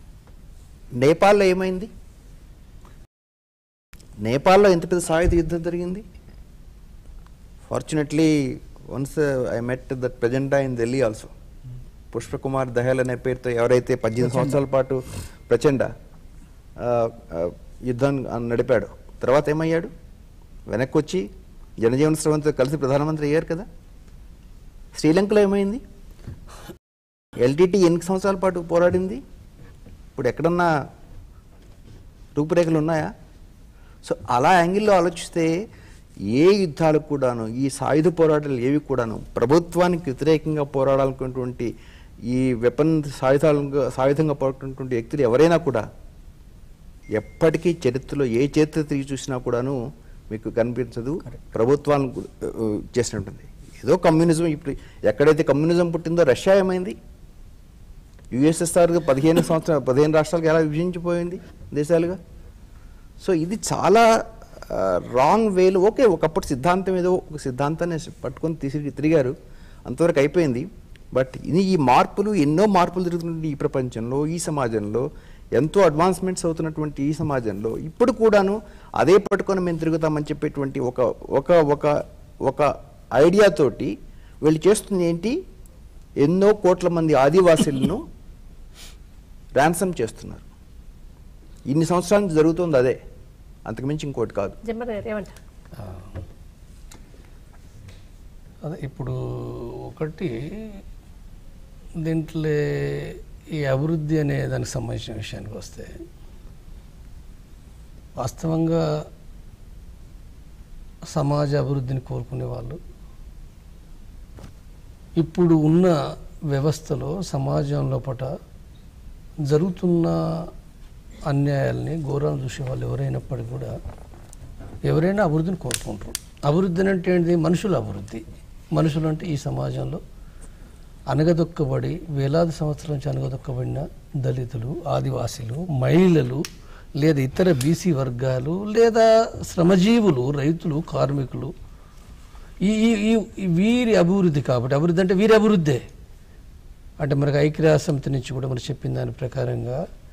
నేపాల్లో ఏమైంది నేపాల్లో ఎంత పెద్ద సాయుధ యుద్ధం జరిగింది fortunately once I met that Prachanda in Delhi also Pushpakumar Dahal అనే పేరుతో ఎవరైతే పద్దెనిమిది సంవత్సరాల పాటు ప్రచండ ఆ, ఆ, యుద్ధం నడిపాడు తర్వాత ఏమయ్యాడు వెనక్కి వచ్చి జనజీవన స్రవంతితో కలిసి ప్రధానమంత్రి అయ్యారు కదా శ్రీలంకలో ఏమైంది ఎల్టీటీ ఎన్ని సంవత్సరాల పాటు పోరాడింది ఇప్పుడు ఎక్కడన్నా రూపురేఖలు ఉన్నాయా సో అలా యాంగిల్లో ఆలోచిస్తే ఏ యుద్ధాలకు కూడాను ఈ సాయుధ పోరాటాలు ఏవి కూడాను ప్రభుత్వానికి వ్యతిరేకంగా పోరాడాలనుకున్నటువంటి ఈ వెపన్ సాయుధాలుగా సాయుధంగా పోరాడుతున్నటువంటి వ్యక్తులు ఎవరైనా కూడా ఎప్పటికీ చరిత్రలో ఏ చరిత్ర తిరిగి చూసినా కూడాను మీకు కనిపించదు ప్రభుత్వాలను గు- ఆ, చేసినట్టుంది ఏదో కమ్యూనిజం ఇప్పుడు ఎక్కడైతే కమ్యూనిజం పుట్టిందో రష్యా ఏమైంది యుఎస్ఎస్ఆర్ పదిహేను సంవత్సరాలు పదిహేను రాష్ట్రాలకు ఎలా విభజించిపోయింది దేశాలుగా సో ఇది చాలా రాంగ్ వేలు ఓకే ఒకప్పుడు సిద్ధాంతం ఏదో ఒక సిద్ధాంతాన్ని పట్టుకొని తీసి తిరిగారు అంతవరకు అయిపోయింది బట్ ఇది ఈ మార్పులు ఎన్నో మార్పులు జరుగుతున్న ఈ ప్రపంచంలో ఈ సమాజంలో ఎంతో అడ్వాన్స్మెంట్స్ అవుతున్నటువంటి ఈ సమాజంలో ఇప్పుడు కూడాను అదే పట్టుకొని మేము తిరుగుతామని చెప్పేటువంటి ఒక ఒక ఒక ఒక ఐడియాతోటి వీళ్ళు చేస్తుంది ఏంటి ఎన్నో కోట్ల మంది ఆదివాసీలను ర్యాన్సమ్ చేస్తున్నారు ఇన్ని సంవత్సరాల నుంచి జరుగుతుంది అదే అంతకుమించి ఇంకోటి కాదు జంపన్న గారు ఏమంటారు అదే ఇప్పుడు ఒకటి దీంట్లో ఈ అభివృద్ధి అనే దానికి సంబంధించిన విషయానికి వస్తే వాస్తవంగా సమాజ అభివృద్ధిని కోరుకునే వాళ్ళు ఇప్పుడు ఉన్న వ్యవస్థలో సమాజం లోపట జరుగుతున్న అన్యాయాల్ని ఘోరాలు చూసే వాళ్ళు ఎవరైనప్పటికీ కూడా ఎవరైనా అభివృద్ధిని కోరుకుంటారు అభివృద్ధి అంటే ఏంటిది మనుషుల అభివృద్ధి మనుషులు అంటే ఈ సమాజంలో అనగదొక్కబడి వేలాది సంవత్సరాల నుంచి అనగదొక్కబడిన దళితులు ఆదివాసీలు మహిళలు లేదా ఇతర బీసీ వర్గాలు లేదా శ్రమజీవులు రైతులు కార్మికులు ఈ ఈ- ఈ ఈ వీరి అభివృద్ధి కాబట్టి అభివృద్ధి అంటే వీరి అభివృద్ధే అంటే మనకు ఐక్యరాజ్య సమితి నుంచి కూడా మనం చెప్పిన దాని ప్రకారంగా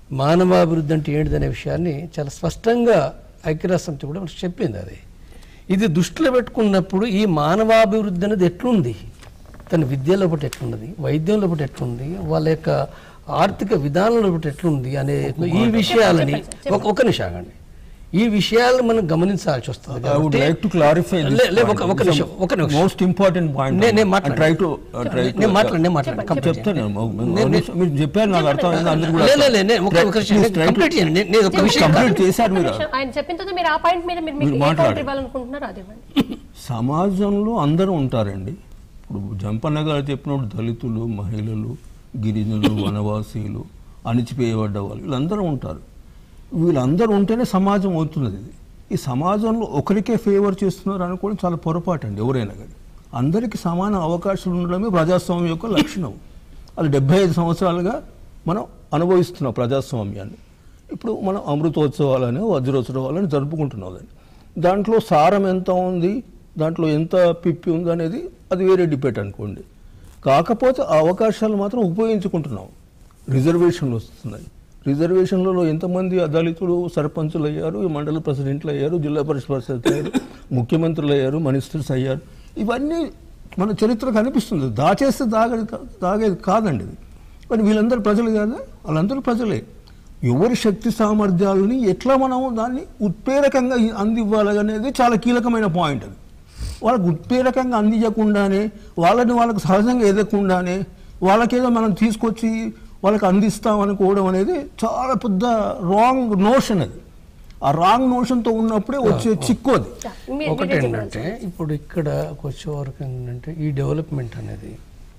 మానవాభివృద్ధి అంటే ఏంటిదనే విషయాన్ని చాలా స్పష్టంగా ఐక్యరాజ్య సమితి కూడా మనకు చెప్పింది అది ఇది దృష్టిలో పెట్టుకున్నప్పుడు ఈ మానవాభివృద్ధి అనేది ఎట్లుంది తన విద్యలో ఒకటి ఎట్లున్నది వైద్యంలో ఒకటి ఎట్లుంది వాళ్ళ యొక్క ఆర్థిక విధానంలో ఒకటి ఎట్లుంది అనే ఈ విషయాలని ఒక ఒక నిమిషం ఆగండి ఈ విషయాలను మనం గమనించాల్సి వస్తుంది I would కాబట్టి- like to clarify this లే- లే, ఒక point. ఒక It's a నిమిషం ఒక నిమిషం most important point. నే- నేను I మాట్లాడను. try to- I try to- నేను మాట్లాడు నేను మాట్లాడు చెప్పండి, కంప్లీట్ చెప్తాను నేను. ఒక- ఒక నే- నే- నిమిషం. మీరు చెప్పారు నాకు అర్థమైంది అందరూ కూడా లే, లే, లే, నేను ఒక- ఒక Please విషయం try to- కంప్లీట్ చేయండి నేను- నేను ఒక విషయం కంప్లీట్ చేశారు ఒక్క మీరు నిమిషం. ఆయన చెప్పిన తర్వాత మీరు ఆ పాయింట్ మీద మీరు మీరు మీకు ఏ మాట్లాడండి. కౌంటర్ ఇవ్వాలనుకుంటున్నారో అది ఇవ్వండి సమాజంలో అందరూ ఉంటారండి ఇప్పుడు జంపన్న గారు చెప్పినప్పుడు దళితులు మహిళలు గిరిజనులు వనవాసీలు అణిచివేయబడ్డ వాళ్ళు వీళ్ళందరూ ఉంటారు వీళ్ళందరూ ఉంటేనే సమాజం అవుతున్నది ఇది ఈ సమాజంలో ఒకరికే ఫేవర్ చేస్తున్నారు అనుకోవడం చాలా పొరపాటు అండి ఎవరైనా కానీ అందరికీ సమాన అవకాశాలు ఉండడమే ప్రజాస్వామ్యం యొక్క లక్షణం అది డెబ్బై ఐదు సంవత్సరాలుగా మనం అనుభవిస్తున్నాం ప్రజాస్వామ్యాన్ని ఇప్పుడు మనం అమృతోత్సవాలని వజ్రోత్సవాలని జరుపుకుంటున్నాం దాన్ని దాంట్లో సారం ఎంత ఉంది దాంట్లో ఎంత పిప్పి ఉంది అనేది అది వేరే డిబేట్ అనుకోండి కాకపోతే ఆ అవకాశాలు మాత్రం ఉపయోగించుకుంటున్నాం రిజర్వేషన్లు వస్తున్నాయి రిజర్వేషన్లలో ఎంతమంది దళితులు సర్పంచులు అయ్యారు ఈ మండల ప్రెసిడెంట్లు అయ్యారు జిల్లా పరిషత్ ప్రెసిడెంట్ అయ్యారు ముఖ్యమంత్రులు అయ్యారు మినిస్టర్స్ అయ్యారు ఇవన్నీ మన చరిత్ర కనిపిస్తుంది దాచేస్తే దాగేది కా- దాగేది కాదండి ఇది మరి వీళ్ళందరూ ప్రజలు కాదా వాళ్ళందరూ ప్రజలే ఎవరి శక్తి సామర్థ్యాలని ఎట్లా మనం దాన్ని ఉత్ప్రేరకంగా అందివ్వాలి అనేది చాలా కీలకమైన పాయింట్ అది వాళ్ళకు ఉత్ప్రేరకంగా అందించకుండానే వాళ్ళని వాళ్ళకు సహజంగా ఎదగకుండానే వాళ్ళకేదో మనం తీసుకొచ్చి వాళ్ళకి అందిస్తాం అనుకోవడం అనేది చాలా పెద్ద రాంగ్ నోషన్ అది ఆ రాంగ్ నోషన్తో ఉన్నప్పుడే వచ్చే చిక్కు అది మీ- ఒకటి మీరే ఏంటంటే ఇప్పుడు ఇక్కడ వచ్చే వరకు ఏంటంటే ఈ డెవలప్మెంట్ అనేది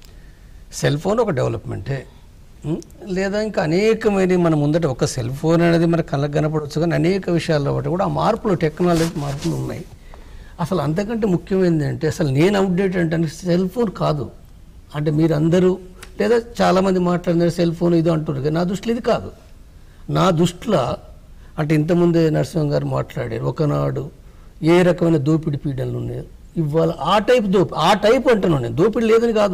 సెల్ ఫోన్ ఒక డెవలప్మెంటే ఉం? లేదా ఇంకా అనేకమైన మన ముందట ఒక సెల్ ఫోన్ అనేది మన కళ్ళకు కనపడవచ్చు కానీ అనేక విషయాల్లో బట్టి కూడా ఆ మార్పులు టెక్నాలజీ మార్పులు ఉన్నాయి అసలు అంతకంటే ముఖ్యమైనది అంటే అసలు నేను అవుట్డేట్ అంటే సెల్ ఫోన్ కాదు అంటే మీరు అందరూ లేదా చాలామంది మాట్లాడినారు సెల్ ఫోన్ ఇది అంటున్నారు కానీ నా దృష్టిలో ఇది కాదు నా దృష్టిలో అంటే ఇంతకుముందే నరసింహ గారు మాట్లాడారు ఒకనాడు ఏ రకమైన దోపిడి పీడనలు ఉన్నాయో ఇవాళ ఆ టైప్ దోపి ఆ టైప్ అంటున్నాను నేను దోపిడి లేదని కాదు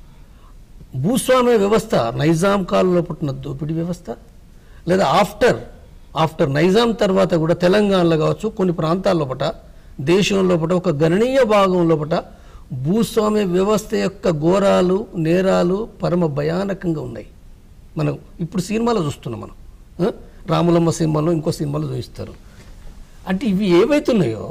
భూస్వామ్య వ్యవస్థ నైజాం కాలంలో పుట్టిన దోపిడీ వ్యవస్థ లేదా ఆఫ్టర్ ఆఫ్టర్ నైజాం తర్వాత కూడా తెలంగాణలో కావచ్చు కొన్ని ప్రాంతాల లోపట దేశం లోపట ఒక గణనీయ భాగం లోపట భూస్వామ్య వ్యవస్థ యొక్క ఘోరాలు నేరాలు పరమ భయానకంగా ఉన్నాయి మనం ఇప్పుడు సినిమాలో చూస్తున్నాం మనం ఆ? రాములమ్మ సినిమాలో ఇంకో సినిమాలో చూపిస్తారు అంటే ఇవి ఏవైతున్నాయో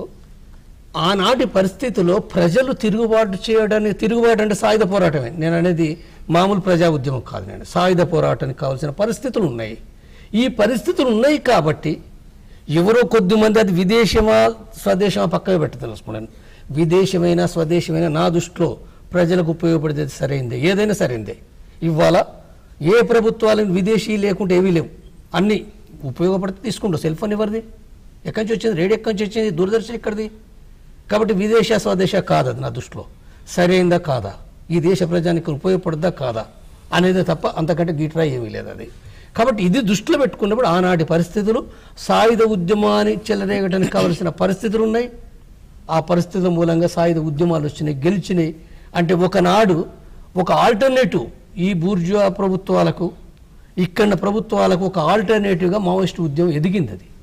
ఆనాటి పరిస్థితిలో ప్రజలు తిరుగుబాటు చేయడానికి తిరుగుబాటు అంటే సాయుధ పోరాటమే నేను అనేది మామూలు ప్రజా ఉద్యమం కాదు నేను సాయుధ పోరాటానికి కావాల్సిన పరిస్థితులు ఉన్నాయి ఈ పరిస్థితులు ఉన్నాయి కాబట్టి ఎవరో కొద్ది మంది అది విదేశమా స్వదేశమా పక్కన పెట్టదలుచుకున్నాను విదేశమైనా స్వదేశమైనా నా దృష్టిలో ప్రజలకు ఉపయోగపడేది సరైందే ఏదైనా సరైందే ఇవాళ ఏ ప్రభుత్వాలు విదేశీ లేకుంటే ఏవీ లేవు అన్నీ ఉపయోగపడితే తీసుకుంటాం సెల్ ఫోన్ ఎవరిది ఎక్కడి నుంచి వచ్చింది రేడియో ఎక్కడి నుంచి వచ్చింది దూరదర్శన్ ఎక్కడిది కాబట్టి విదేశ స్వదేశ కాదు అది నా దృష్టిలో సరైందా కాదా ఈ దేశ ప్రజానికి ఉపయోగపడదా కాదా అనేది తప్ప అంతకంటే గీట్రా ఏమీ లేదు అది కాబట్టి ఇది దృష్టిలో పెట్టుకున్నప్పుడు ఆనాటి పరిస్థితులు సాయుధ ఉద్యమాన్ని చెలరేగడానికి కావలసిన పరిస్థితులు ఉన్నాయి ఆ పరిస్థితుల మూలంగా సాయుధ ఉద్యమాలు వచ్చినాయి గెలిచినాయి అంటే ఒకనాడు ఒక ఆల్టర్నేటివ్ ఈ బూర్జువా ప్రభుత్వాలకు ఇక్కడ ప్రభుత్వాలకు ఒక ఆల్టర్నేటివ్గా మావోయిస్ట్ ఉద్యమం ఎదిగింది అది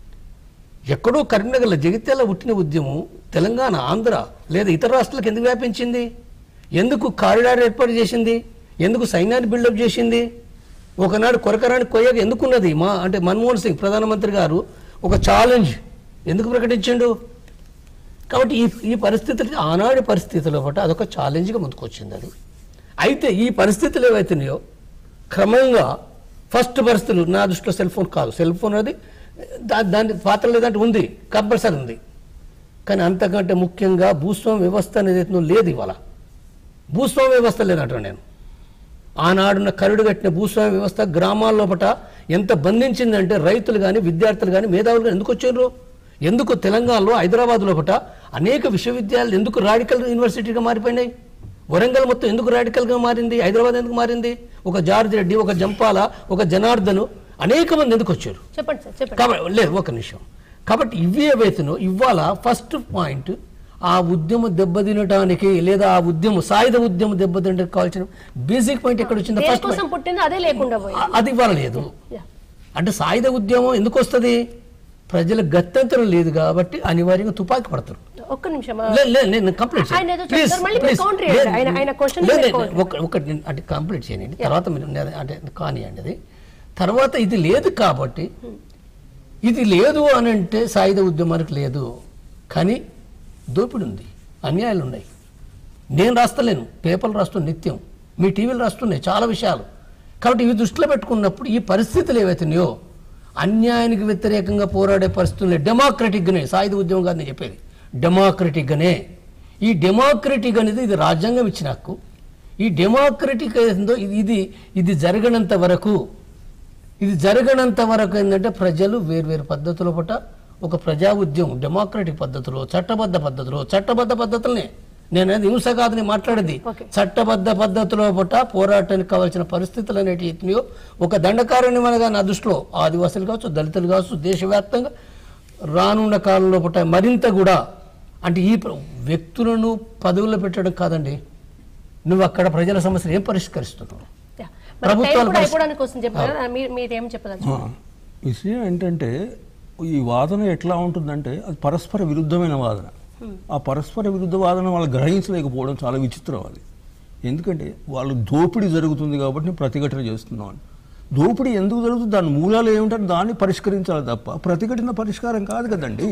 ఎక్కడో కరీంనగర్లో జగిత్యాల పుట్టిన ఉద్యమం తెలంగాణ ఆంధ్ర లేదా ఇతర రాష్ట్రాలకు ఎందుకు వ్యాపించింది ఎందుకు కారిడార్ ఏర్పాటు చేసింది ఎందుకు సైన్యాన్ని బిల్డప్ చేసింది ఒకనాడు కొరకరాని కొయ్యగా ఎందుకున్నది మా అంటే మన్మోహన్ సింగ్ ప్రధానమంత్రి గారు ఒక ఛాలెంజ్ ఎందుకు ప్రకటించిండు కాబట్టి ఈ ఈ పరిస్థితులు ఆనాటి పరిస్థితుల బట్టి అదొక ఛాలెంజ్గా ముందుకొచ్చింది అది అయితే ఈ పరిస్థితులు ఏవైతున్నాయో క్రమంగా ఫస్ట్ పరిస్థితులు నా దృష్టిలో సెల్ ఫోన్ కాదు సెల్ ఫోన్ అనేది దా దాని పాత్ర లేదంటే ఉంది కంపల్సరీ ఉంది కానీ అంతకంటే ముఖ్యంగా భూస్వామ్య వ్యవస్థ అనేది ఏదో లేదు ఇవాళ భూస్వామ్య వ్యవస్థ లేదంటాను నేను ఆనాడున్న కరుడు కట్టిన భూస్వామ్య వ్యవస్థ గ్రామాల లోపట ఎంత బంధించిందంటే రైతులు కానీ విద్యార్థులు కానీ మేధావులు కానీ ఎందుకు వచ్చారు ఎందుకు తెలంగాణలో హైదరాబాద్ లోపట అనేక విశ్వవిద్యాలయాలు ఎందుకు రాడికల్ యూనివర్సిటీగా మారిపోయినాయి వరంగల్ మొత్తం ఎందుకు రాడికల్గా మారింది హైదరాబాద్ ఎందుకు మారింది ఒక జార్జ్ రెడ్డి ఒక జంపాల ఒక జనార్దను అనేక మంది ఎందుకు వచ్చారు చెప్పండి సార్ చెప్పండి కాబట్టి లేదు ఒక నిమిషం కాబట్టి ఇవి ఏవైతునో ఇవాళ ఫస్ట్ పాయింట్ ఆ ఉద్యమం దెబ్బతినటానికి లేదా ఆ ఉద్యమం సాయుధ ఉద్యమం దెబ్బతినడానికి కావాల్సిన బేసిక్ పాయింట్ ఎక్కడ వచ్చింది ఫస్ట్ దేనికోసం పుట్టిందో అదే లేకుండా పోయింది అది ఇవ్వాల లేదు Yeah. అంటే సాయుధ ఉద్యమం ఎందుకు వస్తుంది ప్రజల గత్యంతరం లేదు కాబట్టి అనివార్యంగా తుపాకీ పడతారు ఒక్క నిమిషం లే- లే- నేను కంప్లీట్ ఆయన ఏదో చెప్తారు, మళ్ళీ మీరు counter చేయండి. ఆయన- ఆయన question ని మీరు counter ఒకటి నేను అంటే కంప్లీట్ చేయండి తర్వాత మీరు నేను అంటే కానివ్వండి అది తర్వాత ఇది లేదు కాబట్టి ఇది లేదు అని అంటే సాయుధ ఉద్యమానికి లేదు కానీ దోపిడి ఉంది అన్యాయాలు ఉన్నాయి నేను రాస్తలేను పేపర్లు రాస్తున్న నిత్యం మీ టీవీలు రాస్తున్నాయి చాలా విషయాలు కాబట్టి ఇవి దృష్టిలో పెట్టుకున్నప్పుడు ఈ పరిస్థితులు ఏవైతున్నాయో అన్యాయానికి వ్యతిరేకంగా పోరాడే పరిస్థితులు డెమోక్రటిక్గానే సాయుధ ఉద్యమం కాదు నేను చెప్పేది డెమోక్రటిక్గానే ఈ డెమోక్రటిక్ అనేది ఇది రాజ్యాంగం ఇచ్చిన హక్కు ఈ డెమోక్రటిక్ ఏందో ఇది ఇది ఇది జరగనంత వరకు ఇది జరగనంత వరకు ఏంటంటే ప్రజలు వేర్వేరు పద్ధతుల పట్ల ఒక ప్రజా ఉద్యమం డెమోక్రటిక్ పద్ధతిలో చట్టబద్ధ పద్ధతిలో చట్టబద్ధ పద్ధతులనే నేను అది హింస కాదు నేను మాట్లాడేది చట్టబద్ధ పద్ధతిలో పట్ల పోరాటానికి కావాల్సిన పరిస్థితులు అనేటివి ఎత్తున్నాయో ఒక దండకారణ్యమనగా నా దృష్టిలో ఆదివాసులు కావచ్చు దళితులు కావచ్చు దేశవ్యాప్తంగా రానున్న కాలంలో పట్ల మరింత కూడా అంటే ఈ ప్ర- వ్యక్తులను పదవుల్లో పెట్టడం కాదండి నువ్వు అక్కడ ప్రజల సమస్యలు ఏం పరిష్కరిస్తున్నావు Yeah. మరి ప్రభుత్వాలు టైం కూడా పరిస్థితి- అయిపోవడానికి వస్తుంది చెప్పారు కదా, మీరు మీరేం చెప్పదలుచు ఆ, విషయం ఏంటంటే ఈ వాదన ఎట్లా ఉంటుందంటే అది పరస్పర విరుద్ధమైన వాదన ఆ పరస్పర విరుద్ధ వాదన వాళ్ళు గ్రహించలేకపోవడం చాలా విచిత్రం అది ఎందుకంటే వాళ్ళు దోపిడీ జరుగుతుంది కాబట్టి నేను ప్రతిఘటన చేస్తున్నాం అని. దోపిడీ ఎందుకు జరుగుతుంది దాని మూలాలు ఏమిటంటే దాన్ని పరిష్కరించాలి తప్ప ప్రతిఘటన పరిష్కారం కాదు కదండి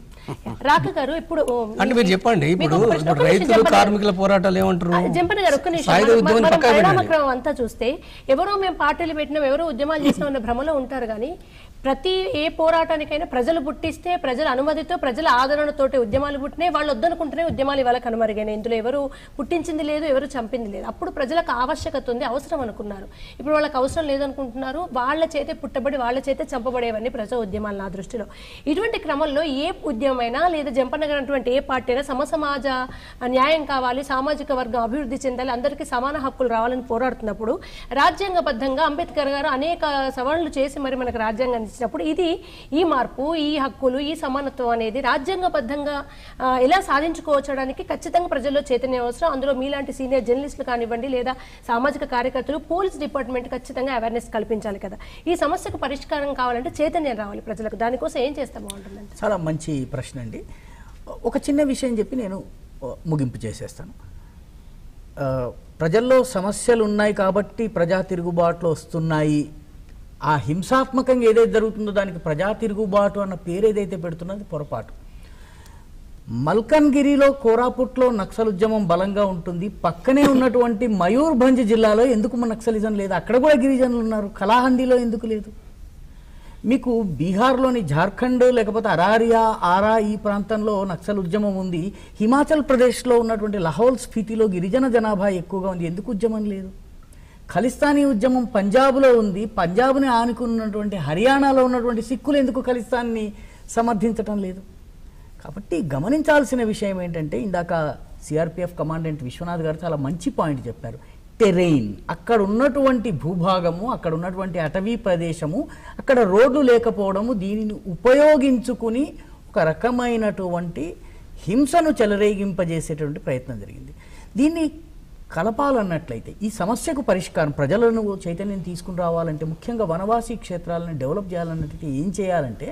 రాక గారు ఇప్పుడు అంటే మీరు చెప్పండి మీకు ఇప్పుడు ఒక ప్రశ్న, ఇప్పుడు ఒక్క నిమిషం రైతులు చెప్పండి. కార్మికుల పోరాటాలు ఏమంటారు ఆ, జంపన్న గారు ఒక్క నిమిషం సాయుధ మనం- ఉద్యమం మనం పక్కన పెట్టండి పరిణామక్రమం అంతా చూస్తే ఎవరో మేము పార్టీలు పెట్టినాం ఎవరో ఉద్యమాలు చేసినాం అన్న భ్రమలో ఉంటారు కానీ ప్రతి ఏ పోరాటానికైనా ప్రజలు పుట్టిస్తే ప్రజల అనుమతితో ప్రజల ఆదరణతోటి ఉద్యమాలు పుట్టినాయి వాళ్ళు వద్దనుకుంటేనే ఉద్యమాలు ఇవాళ కనుమరుగైనాయి ఇందులో ఎవరు పుట్టించింది లేదు ఎవరు చంపింది లేదు అప్పుడు ప్రజలకు ఆవశ్యకత ఉంది అవసరం అనుకున్నారు ఇప్పుడు వాళ్ళకి అవసరం లేదనుకుంటున్నారు వాళ్ళ చేతే పుట్టబడి వాళ్ళ చేతే చంపబడేవన్నీ ప్రజా ఉద్యమాలు నా దృష్టిలో ఇటువంటి క్రమంలో ఏ ఉద్యమైనా లేదా జంపనగరటువంటి ఏ పార్టీ అయినా సమసమాజ న్యాయం కావాలి సామాజిక వర్గం అభివృద్ధి చెందాలి అందరికీ సమాన హక్కులు రావాలని పోరాడుతున్నప్పుడు రాజ్యాంగబద్ధంగా అంబేద్కర్ గారు అనేక సవరణలు చేసి మరి మనకు రాజ్యాంగాన్ని ఇచ్చినప్పుడు ఇది ఈ మార్పు ఈ హక్కులు ఈ సమానత్వం అనేది రాజ్యాంగబద్ధంగా ఆ, ఎలా సాధించుకోవచ్చడానికి ఖచ్చితంగా ప్రజల్లో చైతన్యం అవసరం అందులో మీలాంటి సీనియర్ జర్నలిస్టులు కానివ్వండి లేదా సామాజిక కార్యకర్తలు పోలీస్ డిపార్ట్మెంట్ ఖచ్చితంగా అవేర్నెస్ కల్పించాలి కదా ఈ సమస్యకు పరిష్కారం కావాలంటే చైతన్యం రావాలి ప్రజలకు దానికోసం ఏం చేస్తే బాగుంటుందండి చాలా మంచి ప్రశ్న అండి ఒక చిన్న విషయం చెప్పి నేను ఆ, ముగింపు చేసేస్తాను ఆ, ప్రజల్లో సమస్యలు ఉన్నాయి కాబట్టి ప్రజా తిరుగుబాట్లు వస్తున్నాయి ఆ హింసాత్మకంగా ఏదైతే జరుగుతుందో దానికి ప్రజా తిరుగుబాటు అన్న పేరు ఏదైతే పెడుతున్నది పొరపాటు మల్కన్గిరిలో కోరాపుట్లో నక్సల్ ఉద్యమం బలంగా ఉంటుంది పక్కనే ఉన్నటువంటి మయూర్భంజ్ జిల్లాలో ఎందుకు నక్సలిజం లేదు అక్కడ కూడా గిరిజనులు ఉన్నారు కలాహండిలో ఎందుకు లేదు మీకు బీహార్లోని జార్ఖండ్ లేకపోతే అరారియా ఆరా ఈ ప్రాంతంలో నక్సల్ ఉద్యమం ఉంది హిమాచల్ ప్రదేశ్లో ఉన్నటువంటి లహౌల్ స్ఫీతిలో గిరిజన జనాభా ఎక్కువగా ఉంది ఎందుకు ఉద్యమం లేదు ఖలిస్తానీ ఉద్యమం పంజాబ్లో ఉంది పంజాబ్ని ఆనుకున్నటువంటి హర్యానాలో ఉన్నటువంటి సిక్కులు ఎందుకు ఖలిస్తాన్ని సమర్థించటం లేదు కాబట్టి గమనించాల్సిన విషయం ఏంటంటే ఇందాక సిఆర్పిఎఫ్ కమాండెంట్ విశ్వనాథ్ గారు చాలా మంచి పాయింట్ చెప్పారు టెరెయిన్ అక్కడ ఉన్నటువంటి భూభాగము అక్కడ ఉన్నటువంటి అటవీ ప్రదేశము అక్కడ రోడ్లు లేకపోవడము దీనిని ఉపయోగించుకుని ఒక రకమైనటువంటి హింసను చెలరేగింపజేసేటువంటి ప్రయత్నం జరిగింది దీన్ని కలపాలన్నట్లయితే ఈ సమస్యకు పరిష్కారం ప్రజలను చైతన్యం తీసుకుని రావాలంటే ముఖ్యంగా వనవాసీ క్షేత్రాలను డెవలప్ చేయాలన్నట్టు ఏం చేయాలంటే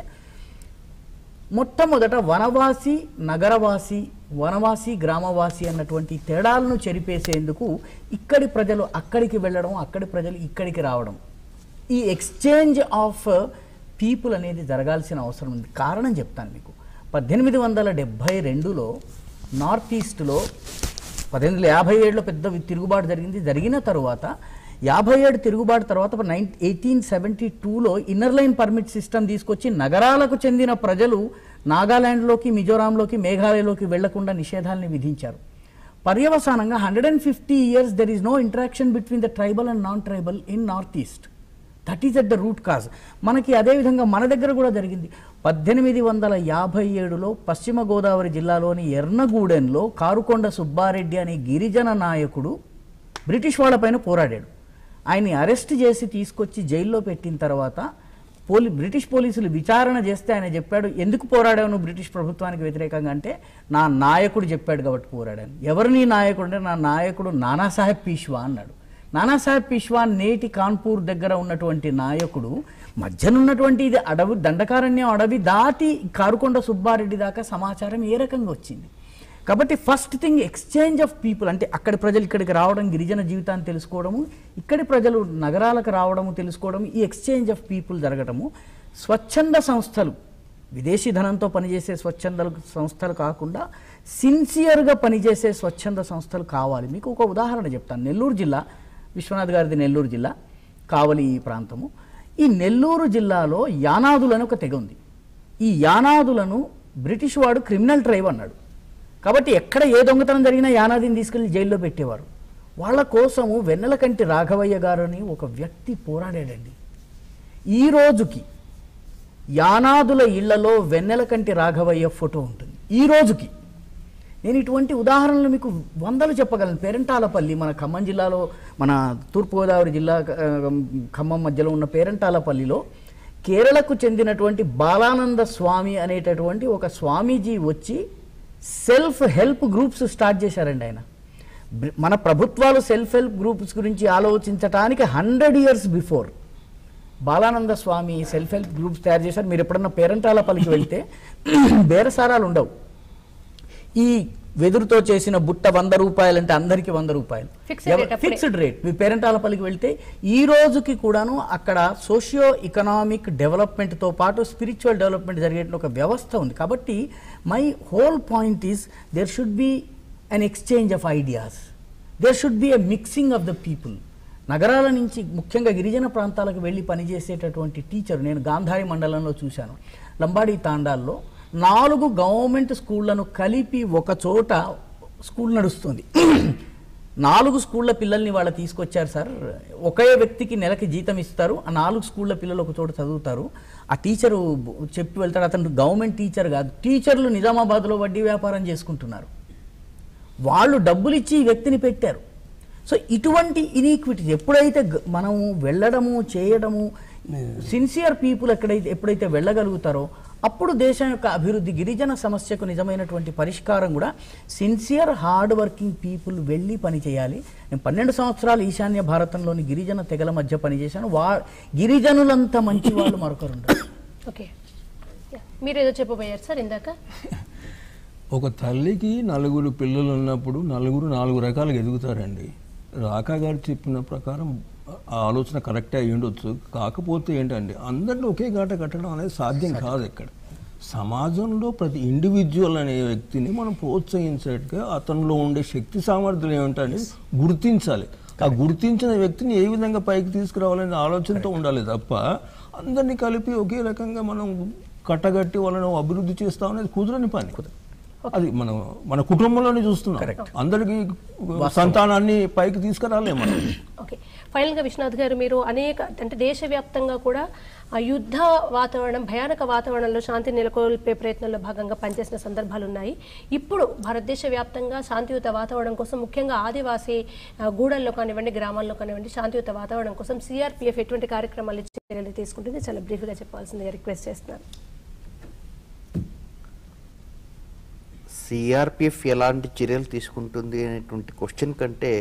మొట్టమొదట వనవాసి నగరవాసి వనవాసి గ్రామవాసి అన్నటువంటి తేడాలను చెరిపేసేందుకు ఇక్కడి ప్రజలు అక్కడికి వెళ్ళడం అక్కడి ప్రజలు ఇక్కడికి రావడం ఈ ఎక్స్చేంజ్ ఆఫ్ పీపుల్ అనేది జరగాల్సిన అవసరం ఉంది కారణం చెప్తాను మీకు పద్దెనిమిది వందల డెబ్భై రెండులో నార్త్ ఈస్ట్లో పద్దెనిమిది వందల యాభై ఏడులో పెద్ద వి- తిరుగుబాటు జరిగింది జరిగిన తరువాత యాభై ఏడు తిరుగుబాటు తర్వాత నైన్ ఎయిటీన్ సెవెంటీ టూలో ఇన్నర్ లైన్ పర్మిట్ సిస్టమ్ తీసుకొచ్చి నగరాలకు చెందిన ప్రజలు నాగాలాండ్లోకి మిజోరాంలోకి మేఘాలయలోకి వెళ్లకుండా నిషేధాలని విధించారు పర్యవసానంగా hundred and fifty years there is no interaction between the tribal and non tribal in north east that is at the root cause మనకి అదేవిధంగా మన దగ్గర కూడా జరిగింది పద్దెనిమిది వందల యాభై ఏడులో పశ్చిమ గోదావరి జిల్లాలోని ఎర్నగూడెంలో కారుకొండ సుబ్బారెడ్డి అనే గిరిజన నాయకుడు బ్రిటిష్ వాళ్ళపైన పోరాడాడు ఆయన్ని అరెస్ట్ చేసి తీసుకొచ్చి జైల్లో పెట్టిన తర్వాత పోలీ బ్రిటిష్ పోలీసులు విచారణ చేస్తే ఆయన చెప్పాడు ఎందుకు పోరాడావు నువ్వు బ్రిటిష్ ప్రభుత్వానికి వ్యతిరేకంగా అంటే నా నాయకుడు చెప్పాడు కాబట్టి పోరాడాను ఎవరు నీ నాయకుడు అంటే నా నాయకుడు నానాసాహెబ్ పీష్వా అన్నాడు నానాసాహెబ్ పిష్వాన్ నేటి కాన్పూర్ దగ్గర ఉన్నటువంటి నాయకుడు మధ్యనున్నటువంటి ఇది అడవి దండకారణ్యం అడవి దాటి కారుకొండ సుబ్బారెడ్డి దాకా సమాచారం ఏ రకంగా వచ్చింది కాబట్టి first thing exchange of people అంటే అక్కడి ప్రజలు ఇక్కడికి రావడం గిరిజన జీవితాన్ని తెలుసుకోవడము ఇక్కడి ప్రజలు నగరాలకు రావడము తెలుసుకోవడం ఈ ఎక్స్చేంజ్ ఆఫ్ పీపుల్ జరగటము స్వచ్ఛంద సంస్థలు విదేశీ ధనంతో పనిచేసే స్వచ్ఛంద సంస్థలు కాకుండా సిన్సియర్గా పనిచేసే స్వచ్ఛంద సంస్థలు కావాలి మీకు ఒక ఉదాహరణ చెప్తాను నెల్లూరు జిల్లా విశ్వనాథ్ గారిది నెల్లూరు జిల్లా కావలి ఈ ప్రాంతము ఈ నెల్లూరు జిల్లాలో యానాదులని ఒక తెగ ఉంది ఈ యానాదులను బ్రిటిష్ వాడు క్రిమినల్ ట్రైబ్ అన్నాడు కాబట్టి ఎక్కడ ఏ దొంగతనం జరిగినా యానాదిని తీసుకెళ్లి జైల్లో పెట్టేవారు వాళ్ళ కోసము వెన్నెలకంటి రాఘవయ్య గారు అని ఒక వ్యక్తి పోరాడాడండి ఈ రోజుకి యానాదుల ఇళ్లలో వెన్నెలకంటి రాఘవయ్య ఫోటో ఉంటుంది ఈ రోజుకి నేను ఇటువంటి ఉదాహరణలు మీకు వందలు చెప్పగలను పేరంటాలపల్లి మన ఖమ్మం జిల్లాలో మన తూర్పుగోదావరి జిల్లా ఆ, ఖమ్మం మధ్యలో ఉన్న పేరంటాలపల్లిలో కేరళకు చెందినటువంటి బాలానంద స్వామి అనేటటువంటి ఒక స్వామీజీ వచ్చి సెల్ఫ్ హెల్ప్ గ్రూప్స్ స్టార్ట్ చేశారండి ఆయన బ్రి- మన ప్రభుత్వాలు సెల్ఫ్ హెల్ప్ గ్రూప్స్ గురించి ఆలోచించటానికి hundred years before Balananda Swami self help groups తయారు చేశారు మీరు ఎప్పుడన్నా పేరంటాలపల్లికి వెళ్తే బేరసారాలు ఉండవు ఈ వెదురుతో చేసిన బుట్ట వంద రూపాయలంటే అందరికీ వంద రూపాయలు Fixed rate అప్పుడే. ఫిక్స్డ్ రేట్ మీ పేరెంటాలపల్లికి వెళ్తే ఈ రోజుకి కూడాను అక్కడ సోషియో ఇకనామిక్ డెవలప్మెంట్తో పాటు స్పిరిచువల్ డెవలప్మెంట్ జరిగే ఒక వ్యవస్థ ఉంది కాబట్టి my whole point is there should be an exchange of ideas there should be a mixing of the people నగరాల నుంచి ముఖ్యంగా గిరిజన ప్రాంతాలకు వెళ్ళి పనిచేసేటటువంటి టీచర్ నేను గాంధారి మండలంలో చూశాను లంబాడి తాండాల్లో నాలుగు గవర్నమెంట్ స్కూళ్లను కలిపి ఒక చోట స్కూల్ నడుస్తుంది నాలుగు స్కూళ్ళ పిల్లల్ని వాళ్ళు తీసుకొచ్చారు సార్ ఒకే వ్యక్తికి నెలకి జీతం ఇస్తారు ఆ నాలుగు స్కూళ్ళ పిల్లలు ఒక చోట చదువుతారు ఆ టీచరు చెప్పి వెళ్తాడు అతను గవర్నమెంట్ టీచర్ కాదు టీచర్లు నిజామాబాద్లో వడ్డీ వ్యాపారం చేసుకుంటున్నారు వాళ్ళు డబ్బులు ఇచ్చి ఈ వ్యక్తిని పెట్టారు సో ఇటువంటి ఇనీక్విటీస్ ఎప్పుడైతే గ- మనము వెళ్ళడము చేయడము సిన్సియర్ పీపుల్ ఎక్కడైతే ఎప్పుడైతే వెళ్ళగలుగుతారో అప్పుడు దేశం యొక్క అభివృద్ధి గిరిజన సమస్యకు నిజమైనటువంటి పరిష్కారం కూడా సిన్సియర్ హార్డ్ వర్కింగ్ పీపుల్ వెళ్ళి పని చేయాలి నేను పన్నెండు సంవత్సరాలు ఈశాన్య భారతంలోని గిరిజన తెగల మధ్య పనిచేశాను వా గిరిజనులంత మంచి వాళ్ళు మరొకరు ఉండరు ఓకే యా, మీరేదో చెప్పబోయారు సార్ ఇందాక ఒక తల్లికి నలుగురు పిల్లలు ఉన్నప్పుడు నలుగురు నాలుగు రకాలుగా ఎదుగుతారండి రాకా గారు చెప్పిన ప్రకారం ఆ ఆలోచన కరెక్టే అయి ఉండొచ్చు కాకపోతే ఏంటంటే అందరిని ఒకే గాట కట్టడం అనేది సాధ్యం కాదు ఇక్కడ సమాజంలో ప్రతి ఇండివిజువల్ అనే వ్యక్తిని మనం ప్రోత్సహించేట్టుగా అతనిలో ఉండే శక్తి సామర్థ్యం ఏమిటని గుర్తించాలి ఆ గుర్తించిన వ్యక్తిని ఏ విధంగా పైకి తీసుకురావాలనే ఆలోచనతో ఉండాలి తప్ప అందరినీ కలిపి ఒకే రకంగా మనం కట్టగట్టి వాళ్ళని అభివృద్ధి చేస్తాం అనేది కుదరని పని అది మనం మన కుటుంబంలోనే చూస్తున్నాం అందరికి సంతానాన్ని పైకి తీసుకురాలే మనం ఓకే ఫైనల్గా విశ్వనాథ్ గారు మీరు అనేక అంటే దేశవ్యాప్తంగా కూడా ఆ యుద్ధ వాతావరణం భయానక వాతావరణంలో శాంతి నెలకొల్పే ప్రయత్నంలో భాగంగా పనిచేసిన సందర్భాలు ఉన్నాయి ఇప్పుడు భారతదేశ వ్యాప్తంగా శాంతియుత వాతావరణం కోసం ముఖ్యంగా ఆదివాసీ ఆ, గూడల్లో కానివ్వండి గ్రామాల్లో కానివ్వండి శాంతియుత వాతావరణం కోసం సిఆర్పిఎఫ్ ఎటువంటి కార్యక్రమాలు చర్యలు తీసుకుంటుంది చాలా బ్రీఫ్గా చెప్పాల్సిందిగా రిక్వెస్ట్ చేస్తున్నాను సిఆర్పిఎఫ్ ఎలాంటి చర్యలు తీసుకుంటుంది అనేటువంటి క్వశ్చన్ కంటే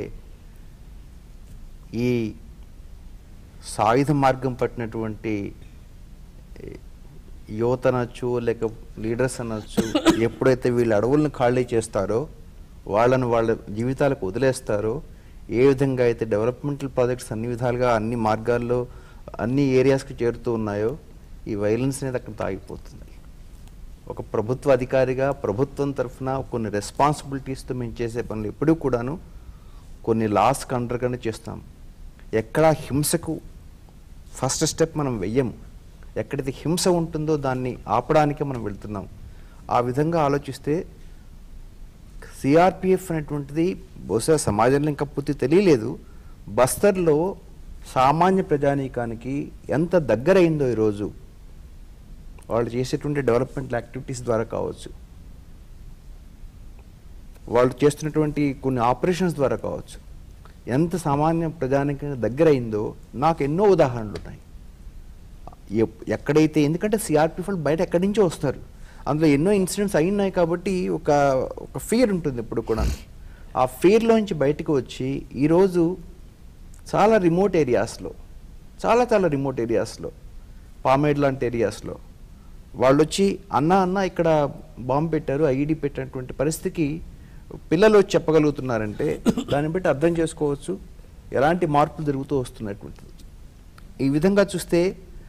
ఈ సాయుధ మార్గం పట్టినటువంటి ఏ, యువత అనొచ్చు లేక లీడర్స్ అనొచ్చు ఎప్పుడైతే వీళ్ళు అడవులను ఖాళీ చేస్తారో వాళ్ళను వాళ్ళ జీవితాలకు వదిలేస్తారో ఏ విధంగా అయితే డెవలప్మెంటల్ ప్రాజెక్ట్స్ అన్ని విధాలుగా అన్ని మార్గాల్లో అన్ని ఏరియాస్కి చేరుతూ ఉన్నాయో ఈ వైలెన్స్ అనేది అక్కడ తాగిపోతుంది ఒక ప్రభుత్వ అధికారిగా ప్రభుత్వం తరఫున కొన్ని రెస్పాన్సిబిలిటీస్తో మేము చేసే పనులు ఎప్పుడూ కూడాను కొన్ని లాస్ కండర్గానే చేస్తాం ఎక్కడ హింసకు ఫస్ట్ స్టెప్ మనం వెయ్యము ఎక్కడైతే హింస ఉంటుందో దాన్ని ఆపడానికే మనం వెళ్తున్నాం ఆ విధంగా ఆలోచిస్తే సిఆర్పిఎఫ్ అనేటువంటిది బహుశా సమాజంలో ఇంకా పూర్తి తెలియలేదు బస్తర్లో సామాన్య ప్రజానీకానికి ఎంత దగ్గరైందో ఈరోజు వాళ్ళు చేసేటువంటి డెవలప్మెంట్ యాక్టివిటీస్ ద్వారా కావచ్చు వాళ్ళు చేస్తున్నటువంటి కొన్ని ఆపరేషన్స్ ద్వారా కావచ్చు ఎంత సామాన్య ప్రజానికి దగ్గరైందో నాకు ఎన్నో ఉదాహరణలు ఉన్నాయి ఎప్- ఎక్కడైతే ఎందుకంటే సిఆర్పి వాళ్ళు బయట ఎక్కడి నుంచో వస్తారు అందులో ఎన్నో ఇన్సిడెంట్స్ అయినాయి కాబట్టి ఒక ఒక ఫియర్ ఉంటుంది ఇప్పుడు కూడా ఆ ఫియర్లోంచి బయటకు వచ్చి ఈరోజు చాలా రిమోట్ ఏరియాస్లో చాలా చాలా రిమోట్ ఏరియాస్లో పామేడ్ లాంటి ఏరియాస్లో వాళ్ళు వచ్చి అన్న అన్న ఇక్కడ బాంబు పెట్టారు ఐఈడి పెట్టినటువంటి పరిస్థితికి పిల్లలు వచ్చి చెప్పగలుగుతున్నారంటే దాన్ని బట్టి అర్థం చేసుకోవచ్చు ఎలాంటి మార్పులు జరుగుతూ వస్తున్నటువంటిది ఈ విధంగా చూస్తే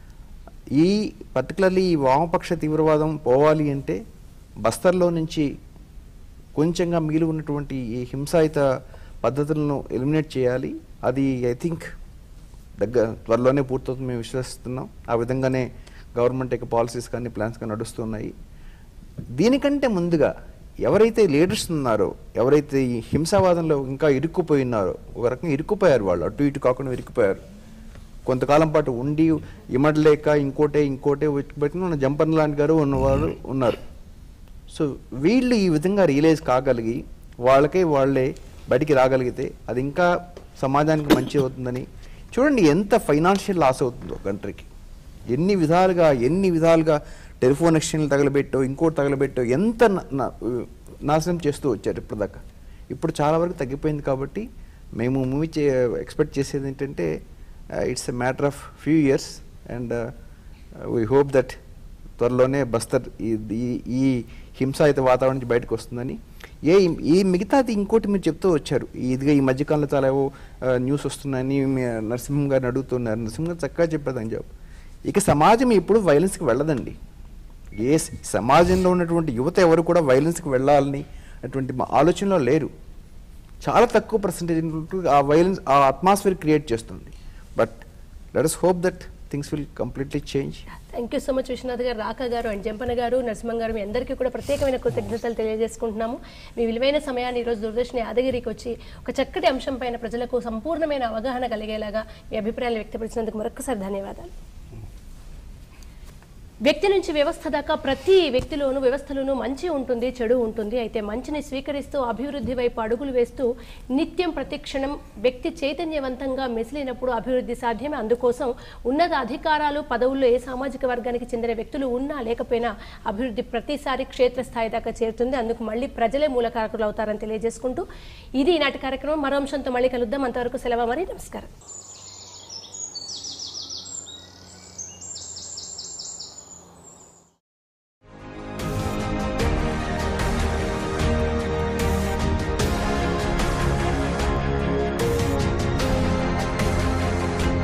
ఈ పర్టికులర్లీ ఈ వామపక్ష తీవ్రవాదం పోవాలి అంటే బస్తర్లో నుంచి కొంచెంగా మిగిలి ఉన్నటువంటి ఈ హింసాయుత పద్ధతులను ఎలిమినేట్ చేయాలి అది ఐ థింక్ దగ్గర త్వరలోనే పూర్తవుతుంది మేము విశ్వసిస్తున్నాం ఆ విధంగానే గవర్నమెంట్ యొక్క పాలసీస్ కానీ ప్లాన్స్ కానీ నడుస్తున్నాయి దీనికంటే ముందుగా ఎవరైతే లీడర్స్ ఉన్నారో ఎవరైతే ఈ హింసావాదంలో ఇంకా ఇరుక్కుపోయి ఉన్నారో ఒక రకంగా ఇరుక్కుపోయారు వాళ్ళు అటు ఇటు కాకుండా ఇరుక్కుపోయారు కొంతకాలం పాటు ఉండి ఇమడలేక ఇంకోటే ఇంకోటే పెట్టిన మన జంపన్ లాంటి గారు ఉన్నవారు ఉన్నారు సో వీళ్ళు ఈ విధంగా రియలైజ్ కాగలిగి వాళ్ళకే వాళ్ళే బయటికి రాగలిగితే అది ఇంకా సమాజానికి మంచి అవుతుందని చూడండి ఎంత ఫైనాన్షియల్ లాస్ అవుతుందో కంట్రీకి ఎన్ని విధాలుగా ఎన్ని విధాలుగా టెలిఫోన్ ఎక్స్చేంజ్లు తగలబెట్టో ఇంకోటి తగలబెట్టో ఎంత న- న- నాశనం చేస్తూ వచ్చారు ఇప్పటిదాకా ఇప్పుడు చాలా వరకు తగ్గిపోయింది కాబట్టి మేము మూవీ చే ఎక్స్పెక్ట్ చేసేది ఏంటంటే it's a matter of few years and we hope that త్వరలోనే బస్తర్ ఈ ఈ- ఈ హింసాయుత వాతావరణం నుంచి బయటకు వస్తుందని ఏ ఈ మిగతాది ఇంకోటి మీరు చెప్తూ వచ్చారు ఇదిగా ఈ మధ్యకాలంలో చాలా ఏవో న్యూస్ వస్తున్నాయని మీ నరసింహం గారిని అడుగుతున్నారు నరసింహం గారు చక్కగా చెప్పేదని జవాబు ఇక సమాజం ఇప్పుడు వైలెన్స్కి వెళ్ళదండి ఏ స- సమాజంలో ఉన్నటువంటి యువత ఎవరు కూడా వైలెన్స్కి వెళ్ళాలని అటువంటి మా ఆలోచనలో లేరు చాలా తక్కువ పర్సంటేజ్ ఆ వైలెన్స్ ఆ అట్మాస్ఫియర్ క్రియేట్ చేస్తుంది but let us hope that things will completely change thank you so much Viswanath garu రాక గారు అండ్ జంపన గారు నరసింహం గారు మీ అందరికీ కూడా ప్రత్యేకమైన కృతజ్ఞతలు తెలియజేసుకుంటున్నాము మీ విలువైన సమయాన్ని ఈరోజు దూరదర్శన్ యాదగిరికి వచ్చి ఒక చక్కటి అంశం పైన ప్రజలకు సంపూర్ణమైన అవగాహన కలిగేలాగా మీ అభిప్రాయాలు వ్యక్తపరిచినందుకు మరొకసారి ధన్యవాదాలు వ్యక్తి నుంచి వ్యవస్థ దాకా ప్రతి వ్యక్తిలోనూ వ్యవస్థలోనూ మంచి ఉంటుంది చెడు ఉంటుంది అయితే మంచిని స్వీకరిస్తూ అభివృద్ధి వైపు అడుగులు వేస్తూ నిత్యం ప్రతిక్షణం వ్యక్తి చైతన్యవంతంగా మెసిలినప్పుడు అభివృద్ధి సాధ్యమే అందుకోసం ఉన్నత అధికారాలు పదవుల్లో ఏ సామాజిక వర్గానికి చెందిన వ్యక్తులు ఉన్నా లేకపోయినా అభివృద్ధి ప్రతిసారి క్షేత్రస్థాయి దాకా చేరుతుంది అందుకు మళ్ళీ ప్రజలే మూలకారకులు అవుతారని తెలియజేసుకుంటూ ఇది ఈనాటి కార్యక్రమం మరో అంశంతో మళ్ళీ కలుద్దాం అంతవరకు సెలవు మరి నమస్కారం